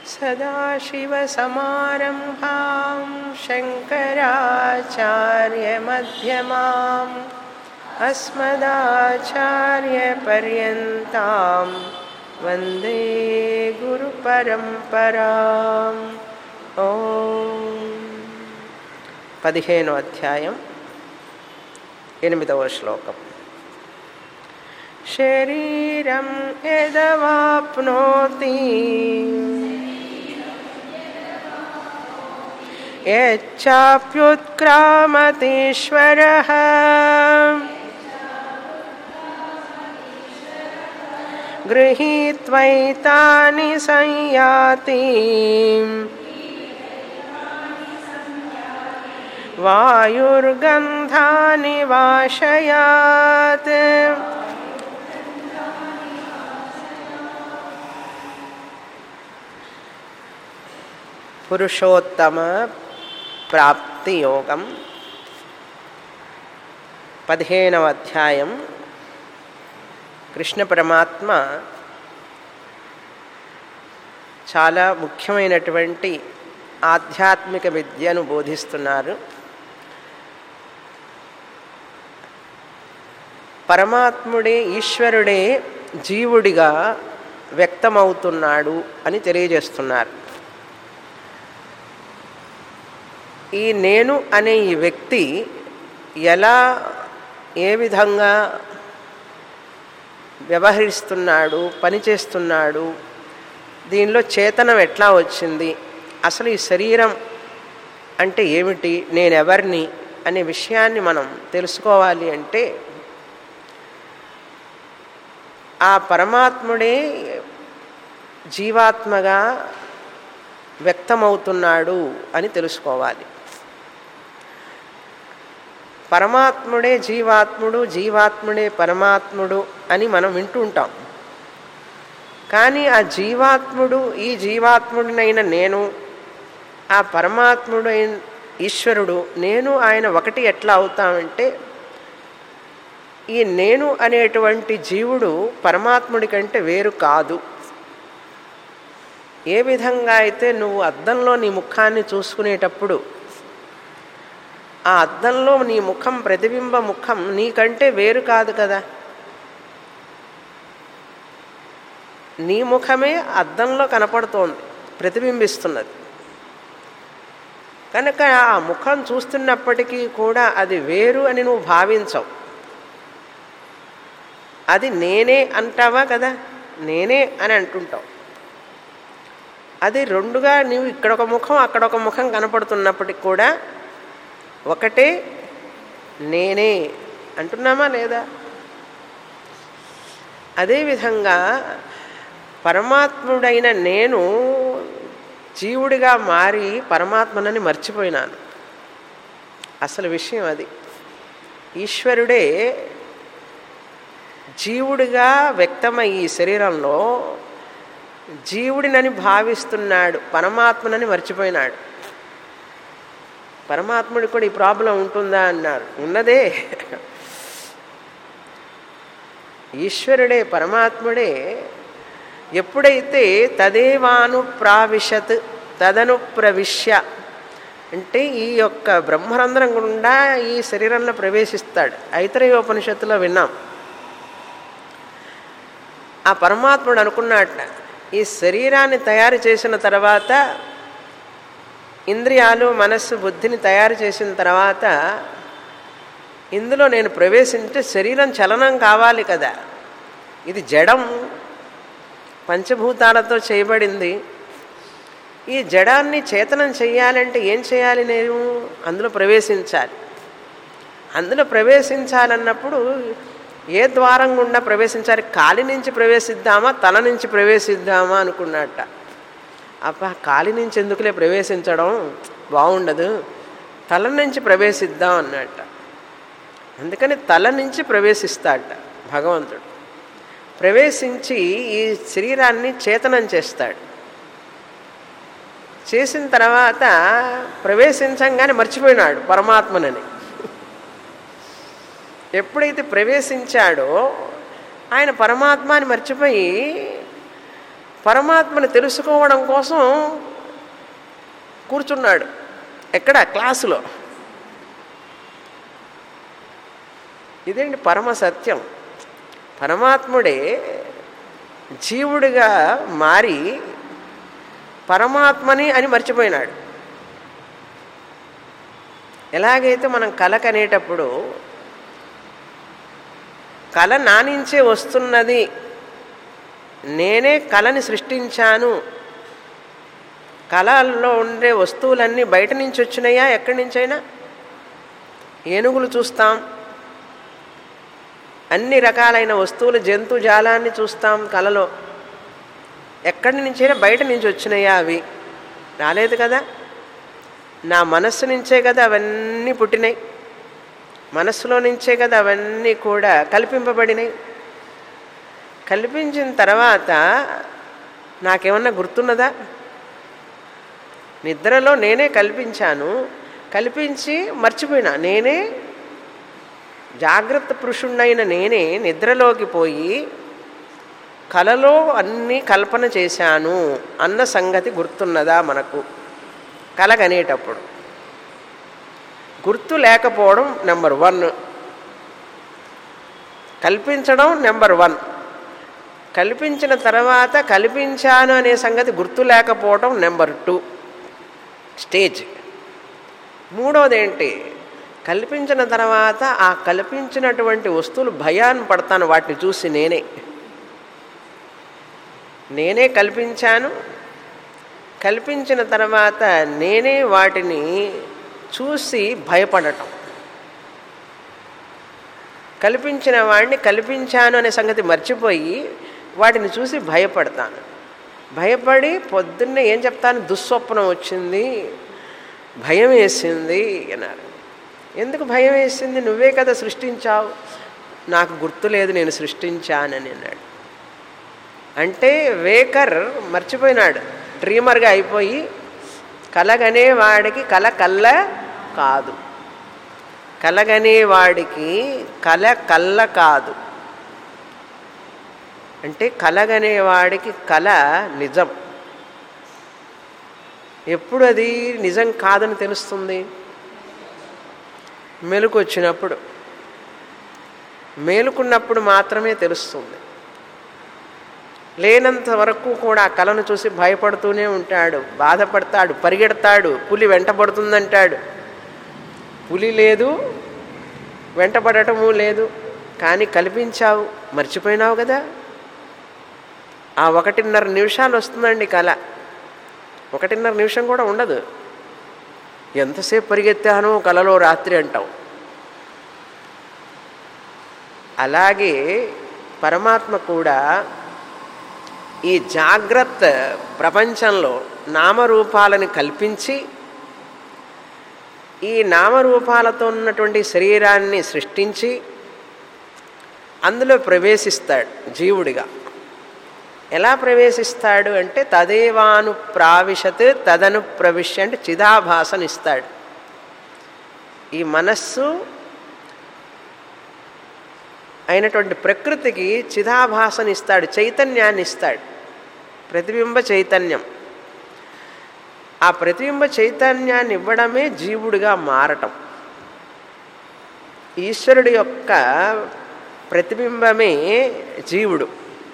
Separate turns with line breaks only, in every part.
सदाशिवसमारम्भां शङ्कराचार्यमध्यमाम् अस्मदाचार्यपर्यन्तां वन्दे గురుపరంపరాం ఓం పదిహేనో అధ్యాయం ఎనిమిదవ శ్లోకం శరీరం యదవాప్నోతి యచ్చాప్యుత్క్రామతీశ్వరः गृहीत्वैतानि संयाति वायुर्गन्धानि वाशयात् పురుషోత్తమ ప్రాప్తి యోగం పదిహేనవ అధ్యాయం కృష్ణ పరమాత్మ చాలా ముఖ్యమైనటువంటి ఆధ్యాత్మిక విద్యను బోధిస్తున్నారు పరమాత్ముడే ఈశ్వరుడే జీవుడిగా వ్యక్తమవుతున్నాడు అని తెలియజేస్తున్నారు ఈ నేను అనే ఈ వ్యక్తి ఎలా ఏ విధంగా వ్యవహరిస్తున్నాడు పనిచేస్తున్నాడు దీనిలో చేతనం ఎట్లా వచ్చింది అసలు ఈ శరీరం అంటే ఏమిటి నేనెవరిని అనే విషయాన్ని మనం తెలుసుకోవాలి అంటే ఆ పరమాత్ముడే జీవాత్మగా వ్యక్తమవుతున్నాడు అని తెలుసుకోవాలి పరమాత్ముడే జీవాత్ముడు జీవాత్ముడే పరమాత్ముడు అని మనం వింటుంటాం కానీ ఆ జీవాత్ముడు ఈ జీవాత్ముడినైన నేను ఆ పరమాత్ముడైన ఈశ్వరుడు నేను ఆయన ఒకటి ఎట్లా అవుతామంటే ఈ నేను అనేటువంటి జీవుడు పరమాత్ముడి కంటే వేరు కాదు ఏ విధంగా అయితే నువ్వు అద్దంలో నీ ముఖాన్ని చూసుకునేటప్పుడు ఆ అద్దంలో నీ ముఖం ప్రతిబింబ ముఖం నీకంటే వేరు కాదు కదా నీ ముఖమే అద్దంలో కనపడుతోంది ప్రతిబింబిస్తున్నది కనుక ఆ ముఖం చూస్తున్నప్పటికీ కూడా అది వేరు అని నువ్వు భావించవు అది నేనే అంటావా కదా నేనే అని అంటుంటావు అది రెండుగా నీవు ఇక్కడ ఒక ముఖం అక్కడ ఒక ముఖం కనపడుతున్నప్పటికి కూడా ఒకటే నేనే అంటున్నామా లేదా అదేవిధంగా పరమాత్ముడైన నేను జీవుడిగా మారి పరమాత్మనని మర్చిపోయినాను అసలు విషయం అది ఈశ్వరుడే జీవుడిగా వ్యక్తమై ఈ శరీరంలో జీవుడినని భావిస్తున్నాడు పరమాత్మనని మర్చిపోయినాడు పరమాత్ముడికి కూడా ఈ ప్రాబ్లం ఉంటుందా అన్నారు ఉన్నదే ఈశ్వరుడే పరమాత్ముడే ఎప్పుడైతే తదేవాను ప్రావిశత్ తదను ప్రవిశ్య అంటే ఈ యొక్క బ్రహ్మరంధ్రం గుండా ఈ శరీరంలో ప్రవేశిస్తాడు ఐతరేయోపనిషత్తులో విన్నాం ఆ పరమాత్ముడు అనుకున్నట్ట ఈ శరీరాన్ని తయారు చేసిన తర్వాత ఇంద్రియాలు మనస్సు బుద్ధిని తయారు చేసిన తర్వాత ఇందులో నేను ప్రవేశించే శరీరం చలనం కావాలి కదా ఇది జడం పంచభూతాలతో చేయబడింది ఈ జడాన్ని చేతనం చేయాలంటే ఏం చేయాలి నేను అందులో ప్రవేశించాలి అందులో ప్రవేశించాలన్నప్పుడు ఏ ద్వారం గుండా ప్రవేశించాలి కాలి నుంచి ప్రవేశిద్దామా తల నుంచి ప్రవేశిద్దామా అనుకున్నట్ట అప్ప కాలి నుంచి ఎందుకులే ప్రవేశించడం బాగుండదు తల నుంచి ప్రవేశిద్దాం అన్నట్ట అందుకని తల నుంచి ప్రవేశిస్తాడట భగవంతుడు ప్రవేశించి ఈ శరీరాన్ని చేతనం చేస్తాడు చేసిన తర్వాత ప్రవేశించంగానే మర్చిపోయినాడు పరమాత్మనని ఎప్పుడైతే ప్రవేశించాడో ఆయన పరమాత్మని మర్చిపోయి పరమాత్మని తెలుసుకోవడం కోసం కూర్చున్నాడు ఎక్కడ క్లాసులో ఇదేంటి పరమ సత్యం పరమాత్ముడే జీవుడిగా మారి పరమాత్మని అని మర్చిపోయినాడు ఎలాగైతే మనం కళ కనేటప్పుడు కళ నానించే వస్తున్నది నేనే కళని సృష్టించాను కళల్లో ఉండే వస్తువులన్నీ బయట నుంచి వచ్చినాయా ఎక్కడి నుంచైనా ఏనుగులు చూస్తాం అన్ని రకాలైన వస్తువులు జంతు జాలాన్ని చూస్తాం కళలో ఎక్కడి నుంచైనా బయట నుంచి వచ్చినాయా అవి రాలేదు కదా నా మనస్సు నుంచే కదా అవన్నీ పుట్టినాయి మనస్సులో నుంచే కదా అవన్నీ కూడా కల్పింపబడినాయి కల్పించిన తర్వాత నాకేమన్నా గుర్తున్నదా నిద్రలో నేనే కల్పించాను కల్పించి మర్చిపోయినా నేనే జాగ్రత్త పురుషుణ్ణైన నేనే నిద్రలోకి పోయి కలలో అన్నీ కల్పన చేశాను అన్న సంగతి గుర్తున్నదా మనకు కలగనేటప్పుడు గుర్తు లేకపోవడం నెంబర్ వన్ కల్పించడం నెంబర్ వన్ కల్పించిన తర్వాత కల్పించాను అనే సంగతి గుర్తు లేకపోవడం నెంబర్ టూ స్టేజ్ మూడవది ఏంటి కల్పించిన తర్వాత ఆ కల్పించినటువంటి వస్తువులు భయాన్ని పడతాను వాటిని చూసి నేనే నేనే కల్పించాను కల్పించిన తర్వాత నేనే వాటిని చూసి భయపడటం కల్పించిన వాడిని కల్పించాను అనే సంగతి మర్చిపోయి వాటిని చూసి భయపడతాను భయపడి పొద్దున్నే ఏం చెప్తాను దుస్వప్నం వచ్చింది భయం వేసింది అన్నారు ఎందుకు భయం వేసింది నువ్వే కదా సృష్టించావు నాకు గుర్తులేదు నేను సృష్టించానని అన్నాడు అంటే వేకర్ మర్చిపోయినాడు డ్రీమర్గా అయిపోయి కలగనే వాడికి కల కల్ల కాదు కలగనే వాడికి కల కల్ల కాదు అంటే కలగనే వాడికి కల నిజం ఎప్పుడు అది నిజం కాదని తెలుస్తుంది మెలకు వచ్చినప్పుడు మేలుకున్నప్పుడు మాత్రమే తెలుస్తుంది లేనంత వరకు కూడా ఆ కళను చూసి భయపడుతూనే ఉంటాడు బాధపడతాడు పరిగెడతాడు పులి వెంటబడుతుందంటాడు పులి లేదు వెంటబడటము లేదు కానీ కల్పించావు మర్చిపోయినావు కదా ఆ ఒకటిన్నర నిమిషాలు వస్తుందండి కళ ఒకటిన్నర నిమిషం కూడా ఉండదు ఎంతసేపు పరిగెత్తానో కలలో రాత్రి అంటావు అలాగే పరమాత్మ కూడా ఈ జాగ్రత్త ప్రపంచంలో నామరూపాలను కల్పించి ఈ నామరూపాలతో ఉన్నటువంటి శరీరాన్ని సృష్టించి అందులో ప్రవేశిస్తాడు జీవుడిగా ఎలా ప్రవేశిస్తాడు అంటే తదేవాను ప్రావిశత్ తదను ప్రవిశ్య అంటే చిదాభాసనిస్తాడు ఈ మనస్సు అయినటువంటి ప్రకృతికి చిదాభాసని ఇస్తాడు చైతన్యాన్ని ఇస్తాడు ప్రతిబింబ చైతన్యం ఆ ప్రతిబింబ చైతన్యాన్ని ఇవ్వడమే జీవుడిగా మారటం ఈశ్వరుడి యొక్క ప్రతిబింబమే జీవుడు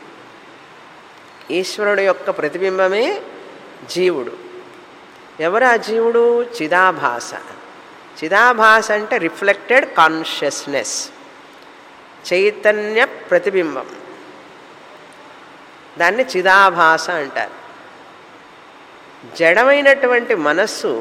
ఈశ్వరుడు యొక్క ప్రతిబింబమే జీవుడు ఎవరు ఆ జీవుడు చిదాభాస చిదాభాస అంటే రిఫ్లెక్టెడ్ కాన్షియస్నెస్ చైతన్య ప్రతిబింబం దాన్ని చిదాభాస అంటారు జడమైనటువంటి మనస్సు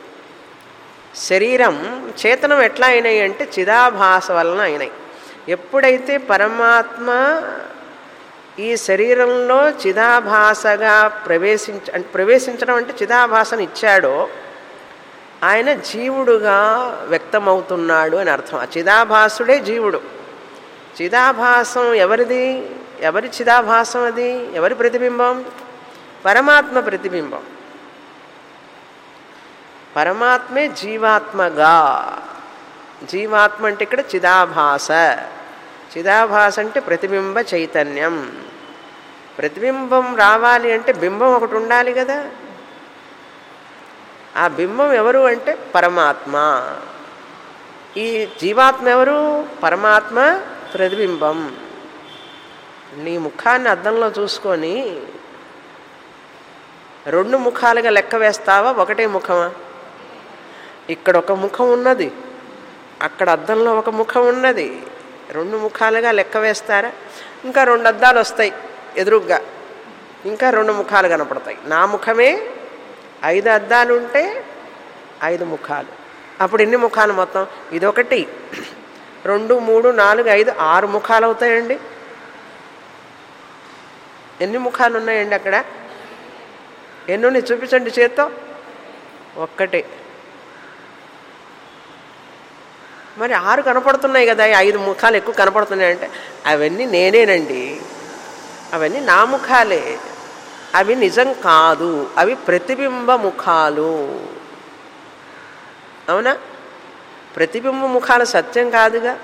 శరీరం చేతనం ఎట్లా అయినాయి అంటే చిదాభాస వలన అయినాయి ఎప్పుడైతే పరమాత్మ ఈ శరీరంలో చిదాభాసగా ప్రవేశించ అంటే ప్రవేశించడం అంటే చిదాభాసను ఇచ్చాడో ఆయన జీవుడుగా వ్యక్తమవుతున్నాడు అని అర్థం ఆ చిదాభాసుడే జీవుడు చిదాభాసం ఎవరిది ఎవరి చిదాభాసం అది ఎవరి ప్రతిబింబం పరమాత్మ ప్రతిబింబం పరమాత్మే జీవాత్మగా జీవాత్మ అంటే ఇక్కడ చిదాభాస చిదాభాస అంటే ప్రతిబింబ చైతన్యం ప్రతిబింబం రావాలి అంటే బింబం ఒకటి ఉండాలి కదా ఆ బింబం ఎవరు అంటే పరమాత్మ ఈ జీవాత్మ ఎవరు పరమాత్మ ప్రతిబింబం నీ ముఖాన్ని అద్దంలో చూసుకొని రెండు ముఖాలుగా లెక్క వేస్తావా ఒకటే ముఖమా ఇక్కడ ఒక ముఖం ఉన్నది అక్కడ అద్దంలో ఒక ముఖం ఉన్నది రెండు ముఖాలుగా లెక్క వేస్తారా ఇంకా రెండు అద్దాలు వస్తాయి ఎదురుగ్గా ఇంకా రెండు ముఖాలు కనపడతాయి నా ముఖమే ఐదు అద్దాలు ఉంటే ఐదు ముఖాలు అప్పుడు ఎన్ని ముఖాలు మొత్తం ఇదొకటి రెండు మూడు నాలుగు ఐదు ఆరు ముఖాలు అవుతాయండి ఎన్ని ముఖాలు ఉన్నాయండి అక్కడ ఎన్ని ఉన్నాయి చూపించండి చేత్తో ఒక్కటే మరి ఆరు కనపడుతున్నాయి కదా ఈ ఐదు ముఖాలు ఎక్కువ కనపడుతున్నాయి అంటే అవన్నీ నేనేనండి అవన్నీ నా ముఖాలే అవి నిజం కాదు అవి ప్రతిబింబ ముఖాలు అవునా ప్రతిబింబ ముఖాలు సత్యం కాదుగా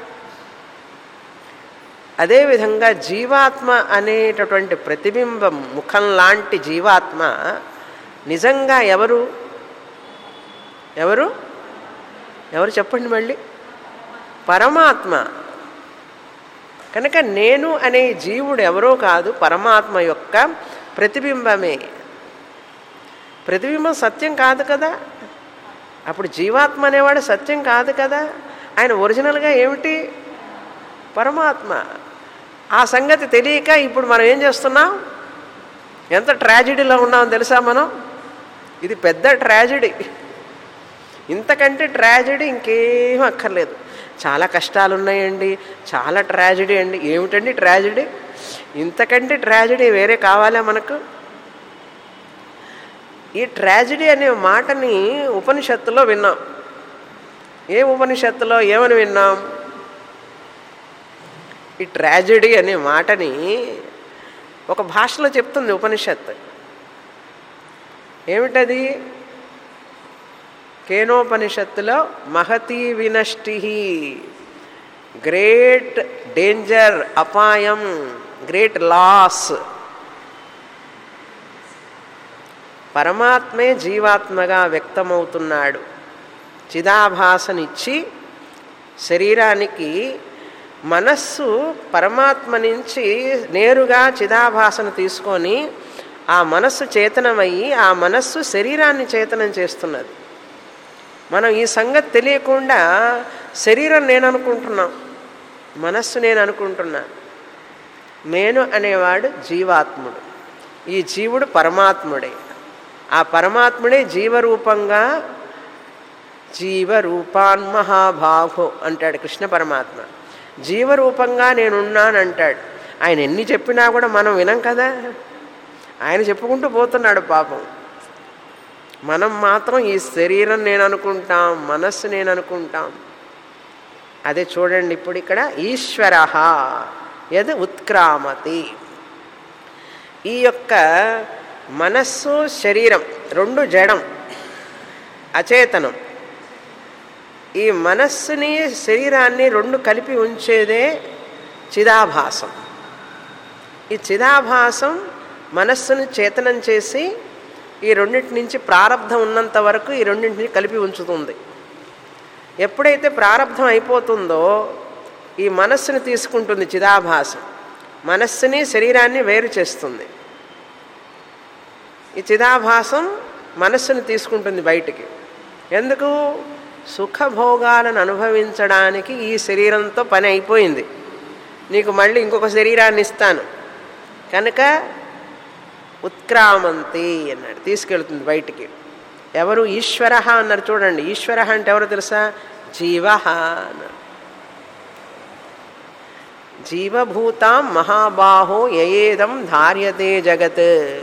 అదేవిధంగా జీవాత్మ అనేటటువంటి ప్రతిబింబం ముఖం లాంటి జీవాత్మ నిజంగా ఎవరు ఎవరు ఎవరు చెప్పండి మళ్ళీ పరమాత్మ కనుక నేను అనే జీవుడు ఎవరో కాదు పరమాత్మ యొక్క ప్రతిబింబమే ప్రతిబింబం సత్యం కాదు కదా అప్పుడు జీవాత్మ అనేవాడు సత్యం కాదు కదా ఆయన ఒరిజినల్గా ఏమిటి పరమాత్మ ఆ సంగతి తెలియక ఇప్పుడు మనం ఏం చేస్తున్నాం ఎంత ట్రాజిడీలో ఉన్నాం తెలుసా మనం ఇది పెద్ద ట్రాజిడీ ఇంతకంటే ట్రాజిడీ ఇంకేం అక్కర్లేదు చాలా కష్టాలు ఉన్నాయండి చాలా ట్రాజిడీ అండి ఏమిటండి ట్రాజిడీ ఇంతకంటే ట్రాజిడీ వేరే కావాలా మనకు ఈ ట్రాజిడీ అనే మాటని ఉపనిషత్తులో విన్నాం ఏ ఉపనిషత్తులో ఏమని విన్నాం ఈ ట్రాజిడీ అనే మాటని ఒక భాషలో చెప్తుంది ఉపనిషత్తు ఏమిటది కేనోపనిషత్తులో మహతీ వినష్టి గ్రేట్ డేంజర్ అపాయం గ్రేట్ లాస్ పరమాత్మే జీవాత్మగా వ్యక్తమవుతున్నాడు చిదాభాసనిచ్చి శరీరానికి మనస్సు పరమాత్మ నుంచి నేరుగా చిదాభాసను తీసుకొని ఆ మనస్సు చేతనమయ్యి ఆ మనస్సు శరీరాన్ని చేతనం చేస్తున్నది మనం ఈ సంగతి తెలియకుండా శరీరం నేను అనుకుంటున్నాం మనస్సు నేను అనుకుంటున్నా నేను అనేవాడు జీవాత్ముడు ఈ జీవుడు పరమాత్ముడే ఆ పరమాత్ముడే జీవరూపంగా జీవరూపాన్ మహాభాగో అంటాడు కృష్ణ పరమాత్మ జీవరూపంగా నేనున్నానంటాడు ఆయన ఎన్ని చెప్పినా కూడా మనం వినం కదా ఆయన చెప్పుకుంటూ పోతున్నాడు పాపం మనం మాత్రం ఈ శరీరం నేను అనుకుంటాం మనస్సు నేను అనుకుంటాం అదే చూడండి ఇప్పుడు ఇక్కడ ఈశ్వర యద్ ఉత్క్రామతి ఈ యొక్క మనస్సు శరీరం రెండు జడం అచేతనం ఈ మనస్సుని శరీరాన్ని రెండు కలిపి ఉంచేదే చిదాభాసం ఈ చిదాభాసం మనస్సును చేతనం చేసి ఈ రెండింటి నుంచి ప్రారంధం ఉన్నంత వరకు ఈ రెండింటిని కలిపి ఉంచుతుంది ఎప్పుడైతే ప్రారంధం అయిపోతుందో ఈ మనస్సుని తీసుకుంటుంది చిదాభాసం మనస్సుని శరీరాన్ని వేరు చేస్తుంది ఈ చిదాభాసం మనస్సుని తీసుకుంటుంది బయటికి ఎందుకు సుఖభోగాలను అనుభవించడానికి ఈ శరీరంతో పని అయిపోయింది నీకు మళ్ళీ ఇంకొక శరీరాన్ని ఇస్తాను కనుక ఉత్క్రామంతి అన్నాడు తీసుకెళ్తుంది బయటికి ఎవరు ఈశ్వర అన్నారు చూడండి ఈశ్వర అంటే ఎవరు తెలుసా జీవ అన్నారు జీవభూతాం మహాబాహో యయేదం ధార్యతే జగత్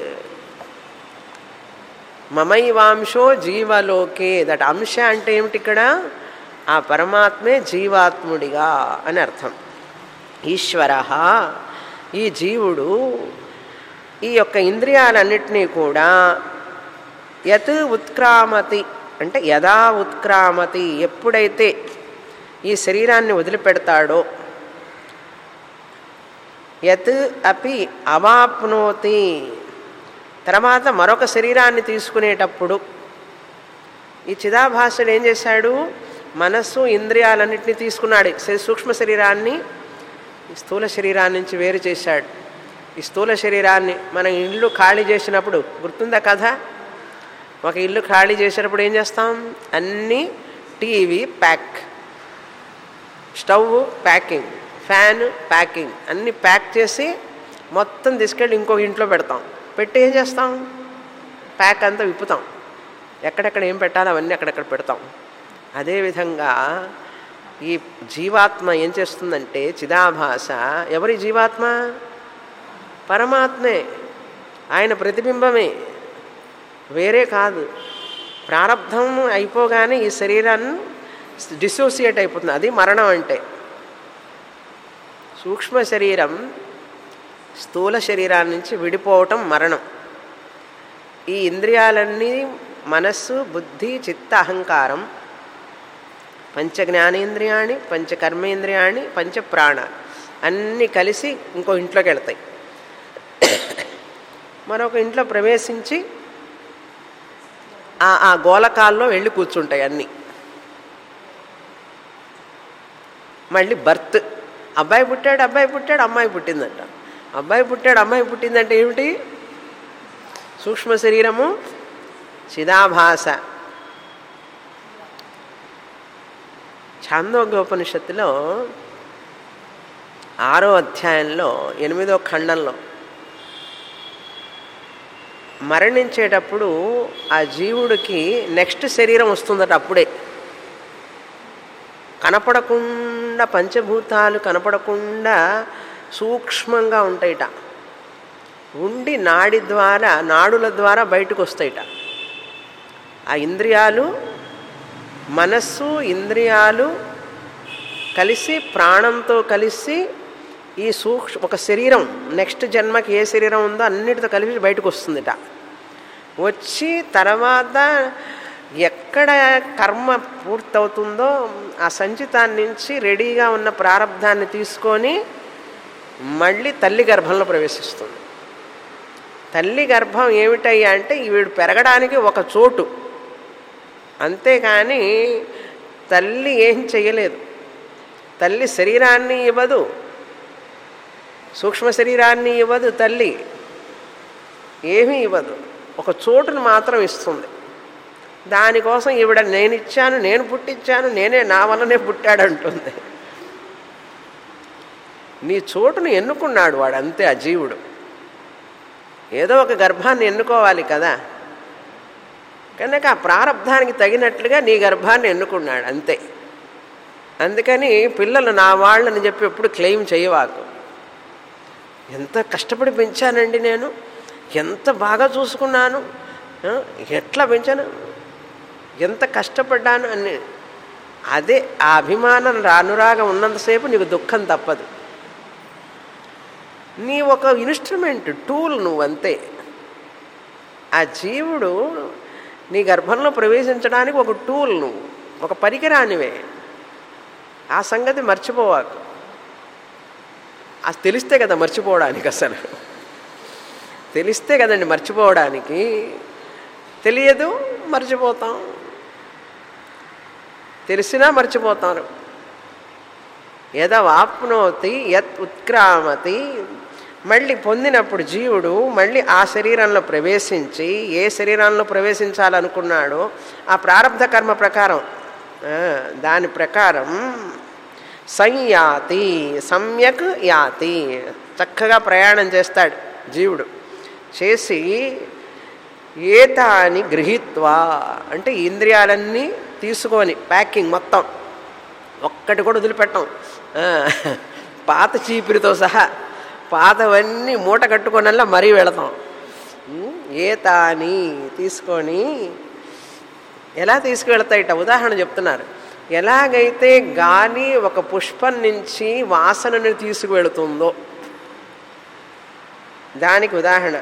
మమైవాంశో జీవలోకే దట్ అంశ అంటే ఏమిటి ఇక్కడ ఆ పరమాత్మే జీవాత్ముడిగా అని అర్థం ఈశ్వర ఈ జీవుడు ఈ యొక్క ఇంద్రియాలన్నిటినీ కూడా యత్ ఉత్క్రామతి అంటే యదా ఉత్క్రామతి ఎప్పుడైతే ఈ శరీరాన్ని వదిలిపెడతాడో యత్ అపి అవాప్నోతి తర్వాత మరొక శరీరాన్ని తీసుకునేటప్పుడు ఈ చిదాభాసుడు ఏం చేశాడు మనస్సు ఇంద్రియాలన్నింటినీ తీసుకున్నాడు శ- సూక్ష్మ శరీరాన్ని ఈ స్థూల శరీరాన్ని నుంచి వేరు చేశాడు ఈ స్థూల శరీరాన్ని మనం ఇల్లు ఖాళీ చేసినప్పుడు గుర్తుందా కథ ఒక ఇల్లు ఖాళీ చేసేటప్పుడు ఏం చేస్తాం అన్నీ TV pack stove packing fan packing అన్నీ ప్యాక్ చేసి మొత్తం తీసుకెళ్ళి ఇంకో ఇంట్లో పెడతాం పెట్టి ఏం చేస్తాం ప్యాక్ అంతా విప్పుతాం ఎక్కడెక్కడ ఏం పెట్టాలో అవన్నీ అక్కడెక్కడ పెడతాం అదేవిధంగా ఈ జీవాత్మ ఏం చేస్తుందంటే చిదాభాష ఎవరి జీవాత్మ పరమాత్మే ఆయన ప్రతిబింబమే వేరే కాదు ప్రారంధం అయిపోగానే ఈ శరీరాన్ని డిసోసియేట్ అయిపోతుంది అది మరణం అంటే సూక్ష్మ శరీరం స్థూల శరీరాన్ని నుంచి విడిపోవటం మరణం ఈ ఇంద్రియాలన్నీ మనస్సు బుద్ధి చిత్త అహంకారం పంచ జ్ఞానేంద్రియాణి పంచ కర్మేంద్రియాణి పంచ ప్రాణ అన్నీ కలిసి ఇంకో ఇంట్లోకి వెళ్తాయి మరొక ఇంట్లో ప్రవేశించి ఆ ఆ గోలకాల్లో వెళ్ళి కూర్చుంటాయి అన్నీ మళ్ళీ బర్త్ అబ్బాయి పుట్టాడు అబ్బాయి పుట్టాడు అమ్మాయి పుట్టిందంట అబ్బాయి పుట్టాడు అమ్మాయి పుట్టిందంటే ఏమిటి సూక్ష్మ శరీరము చిదాభాస ఛాందోగ్యోపనిషత్తులో ఆరో అధ్యాయంలో ఎనిమిదో ఖండంలో మరణించేటప్పుడు ఆ జీవుడికి నెక్స్ట్ శరీరం వస్తుందట అప్పుడే కనపడకుండా పంచభూతాలు కనపడకుండా సూక్ష్మంగా ఉంటాయిట ఉండి నాడి ద్వారా నాడుల ద్వారా బయటకు వస్తాయిట ఆ ఇంద్రియాలు మనస్సు ఇంద్రియాలు కలిసి ప్రాణంతో కలిసి ఈ సూక్ష్మ ఒక శరీరం నెక్స్ట్ జన్మకి ఏ శరీరం ఉందో అన్నిటితో కలిసి బయటకు వస్తుందిట వచ్చి తర్వాత ఎక్కడ కర్మ పూర్తవుతుందో ఆ సంచితాన్ని నుంచి రెడీగా ఉన్న ప్రారంధాన్ని తీసుకొని మళ్ళీ తల్లి గర్భంలో ప్రవేశిస్తుంది తల్లి గర్భం ఏమిటయ్యా అంటే వీడు పెరగడానికి ఒక చోటు అంతేకాని తల్లి ఏం చెయ్యలేదు తల్లి శరీరాన్ని ఇవ్వదు సూక్ష్మ శరీరాన్ని ఇవ్వదు తల్లి ఏమీ ఇవ్వదు ఒక చోటును మాత్రం ఇస్తుంది దానికోసం ఈవిడ నేను ఇచ్చాను నేను పుట్టించాను నేనే నా వల్లనే పుట్టాడంటుంది నీ చోటును ఎన్నుకున్నాడు వాడు అంతే ఆ జీవుడు ఏదో ఒక గర్భాన్ని ఎన్నుకోవాలి కదా కనుక ఆ ప్రారంధానికి తగినట్లుగా నీ గర్భాన్ని ఎన్నుకున్నాడు అంతే అందుకని పిల్లలు నా వాళ్ళని చెప్పి ఎప్పుడు క్లెయిమ్ చేయవాకు ఎంత కష్టపడి పెంచానండి నేను ఎంత బాగా చూసుకున్నాను ఆ, ఎట్లా పెంచాను ఎంత కష్టపడ్డాను అని అదే ఆ అభిమానం అనురాగం ఉన్నంతసేపు నీకు దుఃఖం తప్పదు నీ ఒక ఇన్స్ట్రుమెంట్ టూల్ నువ్వు అంతే ఆ జీవుడు నీ గర్భంలో ప్రవేశించడానికి ఒక టూల్ నువ్వు ఒక పరికరానివే ఆ సంగతి మర్చిపోవాకు అది తెలిస్తే కదా మర్చిపోవడానికి అసలు తెలిస్తే కదండి మర్చిపోవడానికి తెలియదు మర్చిపోతాం తెలిసినా మర్చిపోతారు యదవాప్నోతి యత్ ఉత్క్రామతి మళ్ళీ పొందినప్పుడు జీవుడు మళ్ళీ ఆ శరీరంలో ప్రవేశించి ఏ శరీరంలో ప్రవేశించాలనుకున్నాడో ఆ ప్రారంధ కర్మ ప్రకారం ఆ, దాని ప్రకారం సంయాతి సమ్యక్ యాతి చక్కగా ప్రయాణం చేస్తాడు జీవుడు చేసి ఏతాని గృహీత్వా అంటే ఈ ఇంద్రియాలన్నీ తీసుకొని ప్యాకింగ్ మొత్తం ఒక్కటి కూడా వదిలిపెట్టం ఆ, పాత చీపిరితో సహా పాతవన్నీ మూట కట్టుకొనల్లా మరీ వెళతాం ఉమ్, ఏతాని తీసుకొని ఎలా తీసుకువెళ్తాయిట ఉదాహరణ చెప్తున్నారు ఎలాగైతే గాలి ఒక పుష్పం నుంచి వాసనను తీసుకువెళుతుందో దానికి ఉదాహరణ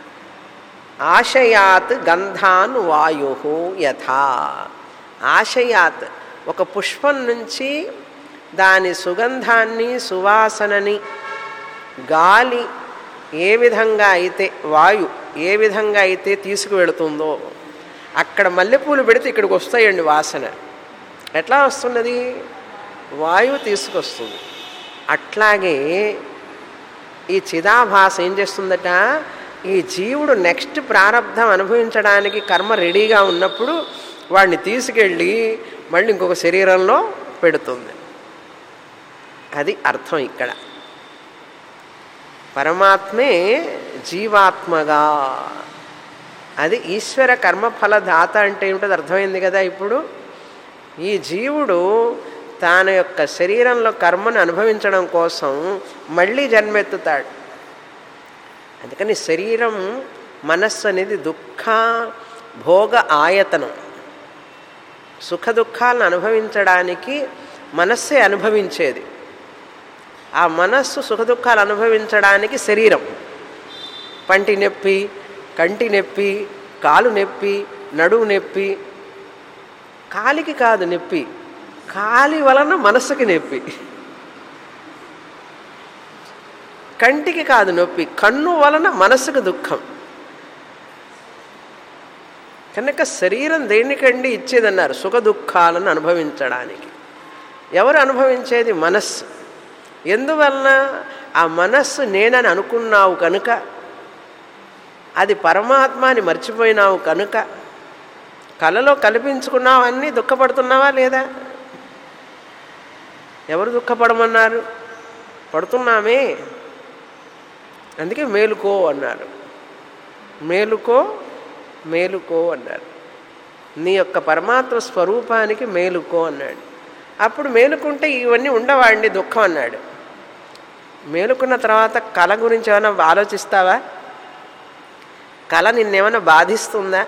ఆశయాత్ గంధాన్ వాయు యథా ఆశయాత్ ఒక పుష్పం నుంచి దాని సుగంధాన్ని సువాసనని గాలి ఏ విధంగా అయితే వాయు ఏ విధంగా అయితే తీసుకువెళుతుందో అక్కడ మల్లెపూలు పెడితే ఇక్కడికి వస్తాయండి వాసన ఎట్లా వస్తున్నది వాయువు తీసుకొస్తుంది అట్లాగే ఈ చిదాభాస ఏం చేస్తుందట ఈ జీవుడు నెక్స్ట్ ప్రారంధం అనుభవించడానికి కర్మ రెడీగా ఉన్నప్పుడు వాడిని తీసుకెళ్ళి మళ్ళీ ఇంకొక శరీరంలో పెడుతుంది అది అర్థం ఇక్కడ పరమాత్మే జీవాత్మగా అది ఈశ్వర కర్మఫల దాత అంటే ఏమిటో అర్థమైంది కదా ఇప్పుడు ఈ జీవుడు తాన యొక్క శరీరంలో కర్మను అనుభవించడం కోసం మళ్ళీ జన్మెత్తుతాడు అందుకని శరీరం మనస్సు అనేది దుఃఖ భోగ ఆయతనం సుఖ దుఃఖాలను అనుభవించడానికి మనస్సే అనుభవించేది ఆ మనస్సు సుఖ దుఃఖాలు అనుభవించడానికి శరీరం పంటి నొప్పి కంటి నొప్పి కాలు నొప్పి నడువు నొప్పి కాలికి కాదు నొప్పి కాలి వలన మనస్సుకి నొప్పి కంటికి కాదు నొప్పి కన్ను వలన మనస్సుకు దుఃఖం కనుక శరీరం దేనికండి ఇచ్చేదన్నారు సుఖ దుఃఖాలను అనుభవించడానికి ఎవరు అనుభవించేది మనస్సు ఎందువలన ఆ మనస్సు నేనని అనుకున్నావు కనుక అది పరమాత్మాని మర్చిపోయినావు కనుక కలలో కల్పించుకున్నావు అన్నీ దుఃఖపడుతున్నావా లేదా ఎవరు దుఃఖపడమన్నారు పడుతున్నామే అందుకే మేలుకో అన్నారు మేలుకో మేలుకో అన్నారు నీ యొక్క పరమాత్మ స్వరూపానికి మేలుకో అన్నాడు అప్పుడు మేలుకుంటే ఇవన్నీ ఉండవాండి దుఃఖం అన్నాడు మేలుకున్న తర్వాత కళ గురించి ఏమైనా ఆలోచిస్తావా కళ నిన్నేమైనా బాధిస్తుందా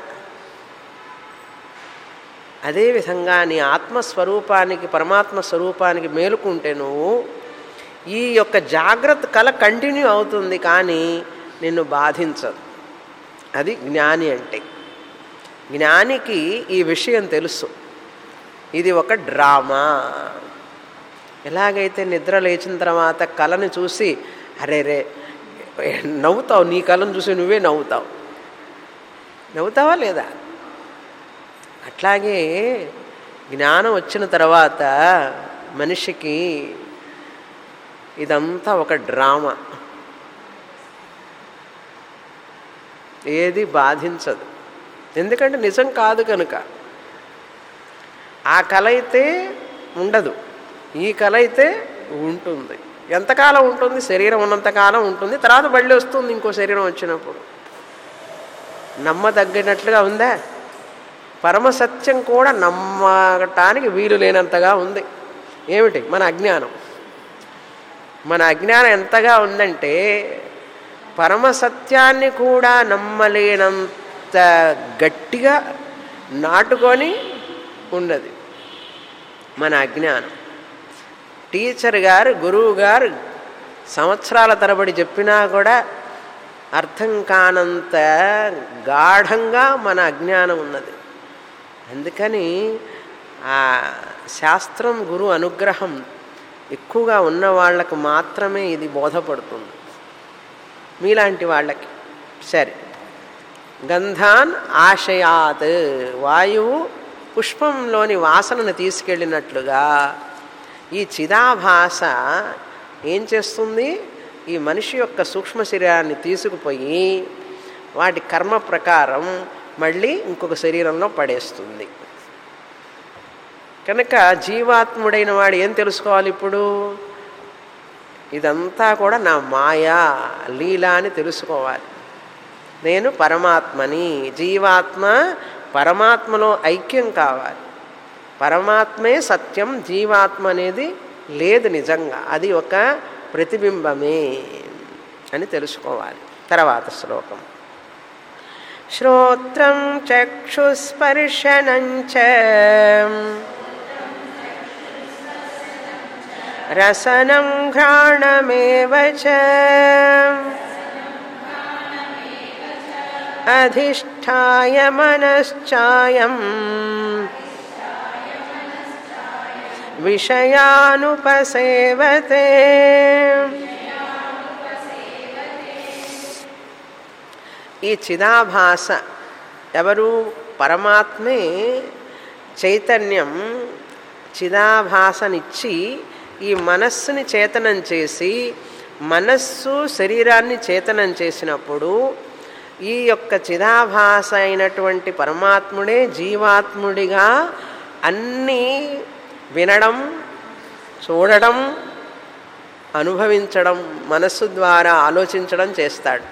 అదేవిధంగా నీ ఆత్మస్వరూపానికి పరమాత్మ స్వరూపానికి మేలుకుంటే నువ్వు ఈ యొక్క జాగ్రత్త కళ కంటిన్యూ అవుతుంది కానీ నిన్ను బాధించదు అది జ్ఞాని అంటే జ్ఞానికి ఈ విషయం తెలుసు ఇది ఒక డ్రామా ఎలాగైతే నిద్ర లేచిన తర్వాత కళను చూసి అరే రే నవ్వుతావు నీ కళను చూసి నువ్వే నవ్వుతావు నవ్వుతావా లేదా అట్లాగే జ్ఞానం వచ్చిన తర్వాత మనిషికి ఇదంతా ఒక డ్రామా ఏది బాధించదు ఎందుకంటే నిజం కాదు కనుక ఆ కళ అయితే ఉండదు ఈ కళ అయితే ఉంటుంది ఎంతకాలం ఉంటుంది శరీరం ఉన్నంతకాలం ఉంటుంది తర్వాత మళ్ళీ వస్తుంది ఇంకో శరీరం వచ్చినప్పుడు నమ్మదగినట్లుగా ఉందా పరమసత్యం కూడా నమ్మటానికి వీలు లేనంతగా ఉంది ఏమిటి మన అజ్ఞానం మన అజ్ఞానం ఎంతగా ఉందంటే పరమసత్యాన్ని కూడా నమ్మలేనంత గట్టిగా నాటుకొని ఉన్నది మన అజ్ఞానం టీచర్ గారు గురువు గారు సంవత్సరాల తరబడి చెప్పినా కూడా అర్థం కానంత గాఢంగా మన అజ్ఞానం ఉన్నది అందుకని ఆ శాస్త్రం గురు అనుగ్రహం ఎక్కువగా ఉన్న వాళ్ళకు మాత్రమే ఇది బోధపడుతుంది మీలాంటి వాళ్ళకి సరే గంధాన్ ఆశయాత్ వాయువు పుష్పంలోని వాసనను తీసుకెళ్ళినట్లుగా ఈ చిదాభాస ఏం చేస్తుంది ఈ మనిషి యొక్క సూక్ష్మ శరీరాన్ని తీసుకుపోయి వాటి కర్మ ప్రకారం మళ్ళీ ఇంకొక శరీరంలో పడేస్తుంది కనుక జీవాత్ముడైన వాడు ఏం తెలుసుకోవాలి ఇప్పుడు ఇదంతా కూడా నా మాయా లీల అని తెలుసుకోవాలి నేను పరమాత్మని జీవాత్మ పరమాత్మలో ఐక్యం కావాలి పరమాత్మే సత్యం జీవాత్మ అనేది లేదు నిజంగా అది ఒక ప్రతిబింబమే అని తెలుసుకోవాలి తర్వాత శ్లోకం శ్రోత్రం చక్షుస్పర్శనం చ రసనం ఘ్రాణమేవ చ అధిష్టాయ మనశ్చాయం విషయానుపసేవతే ఈ చిదాభాస ఎవరు పరమాత్మే చైతన్యం చిదాభాసనిచ్చి ఈ మనస్సుని చేతనం చేసి మనస్సు శరీరాన్ని చేతనం చేసినప్పుడు ఈ యొక్క చిదాభాస అయినటువంటి పరమాత్ముడే జీవాత్ముడిగా అన్నీ వినడం చూడడం అనుభవించడం మనస్సు ద్వారా ఆలోచించడం చేస్తాడు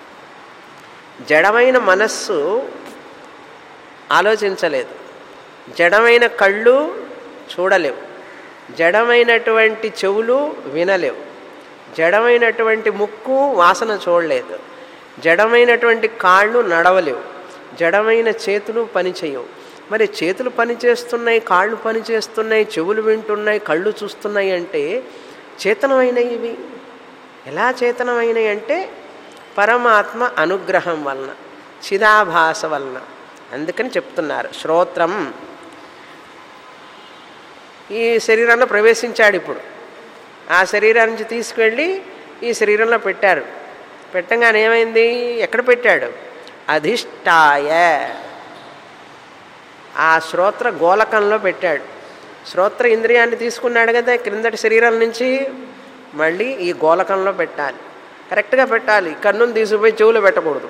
జడమైన మనస్సు ఆలోచించలేదు జడమైన కళ్ళు చూడలేవు జడమైనటువంటి చెవులు వినలేవు జడమైనటువంటి ముక్కు వాసన చూడలేదు జడమైనటువంటి కాళ్ళు నడవలేవు జడమైన చేతులు పనిచేయవు మరి చేతులు పనిచేస్తున్నాయి కాళ్ళు పనిచేస్తున్నాయి చెవులు వింటున్నాయి కళ్ళు చూస్తున్నాయి అంటే చేతనమైనవి ఇవి ఎలా చేతనమైనవి అంటే పరమాత్మ అనుగ్రహం వలన చిదాభాస వలన అందుకని చెప్తున్నారు శ్రోత్రం ఈ శరీరంలో ప్రవేశించాడు ఇప్పుడు ఆ శరీరం నుంచి తీసుకువెళ్ళి ఈ శరీరంలో పెట్టారు పెట్టంగానే ఏమైంది ఎక్కడ పెట్టాడు అధిష్టాయ ఆ శ్రోత్ర గోలకంలో పెట్టాడు శ్రోత్ర ఇంద్రియాన్ని తీసుకున్నాడు కదా క్రిందటి శరీరం నుంచి మళ్ళీ ఈ గోలకంలో పెట్టాలి కరెక్ట్గా పెట్టాలి కన్నును తీసుకుపోయి చెవులో పెట్టకూడదు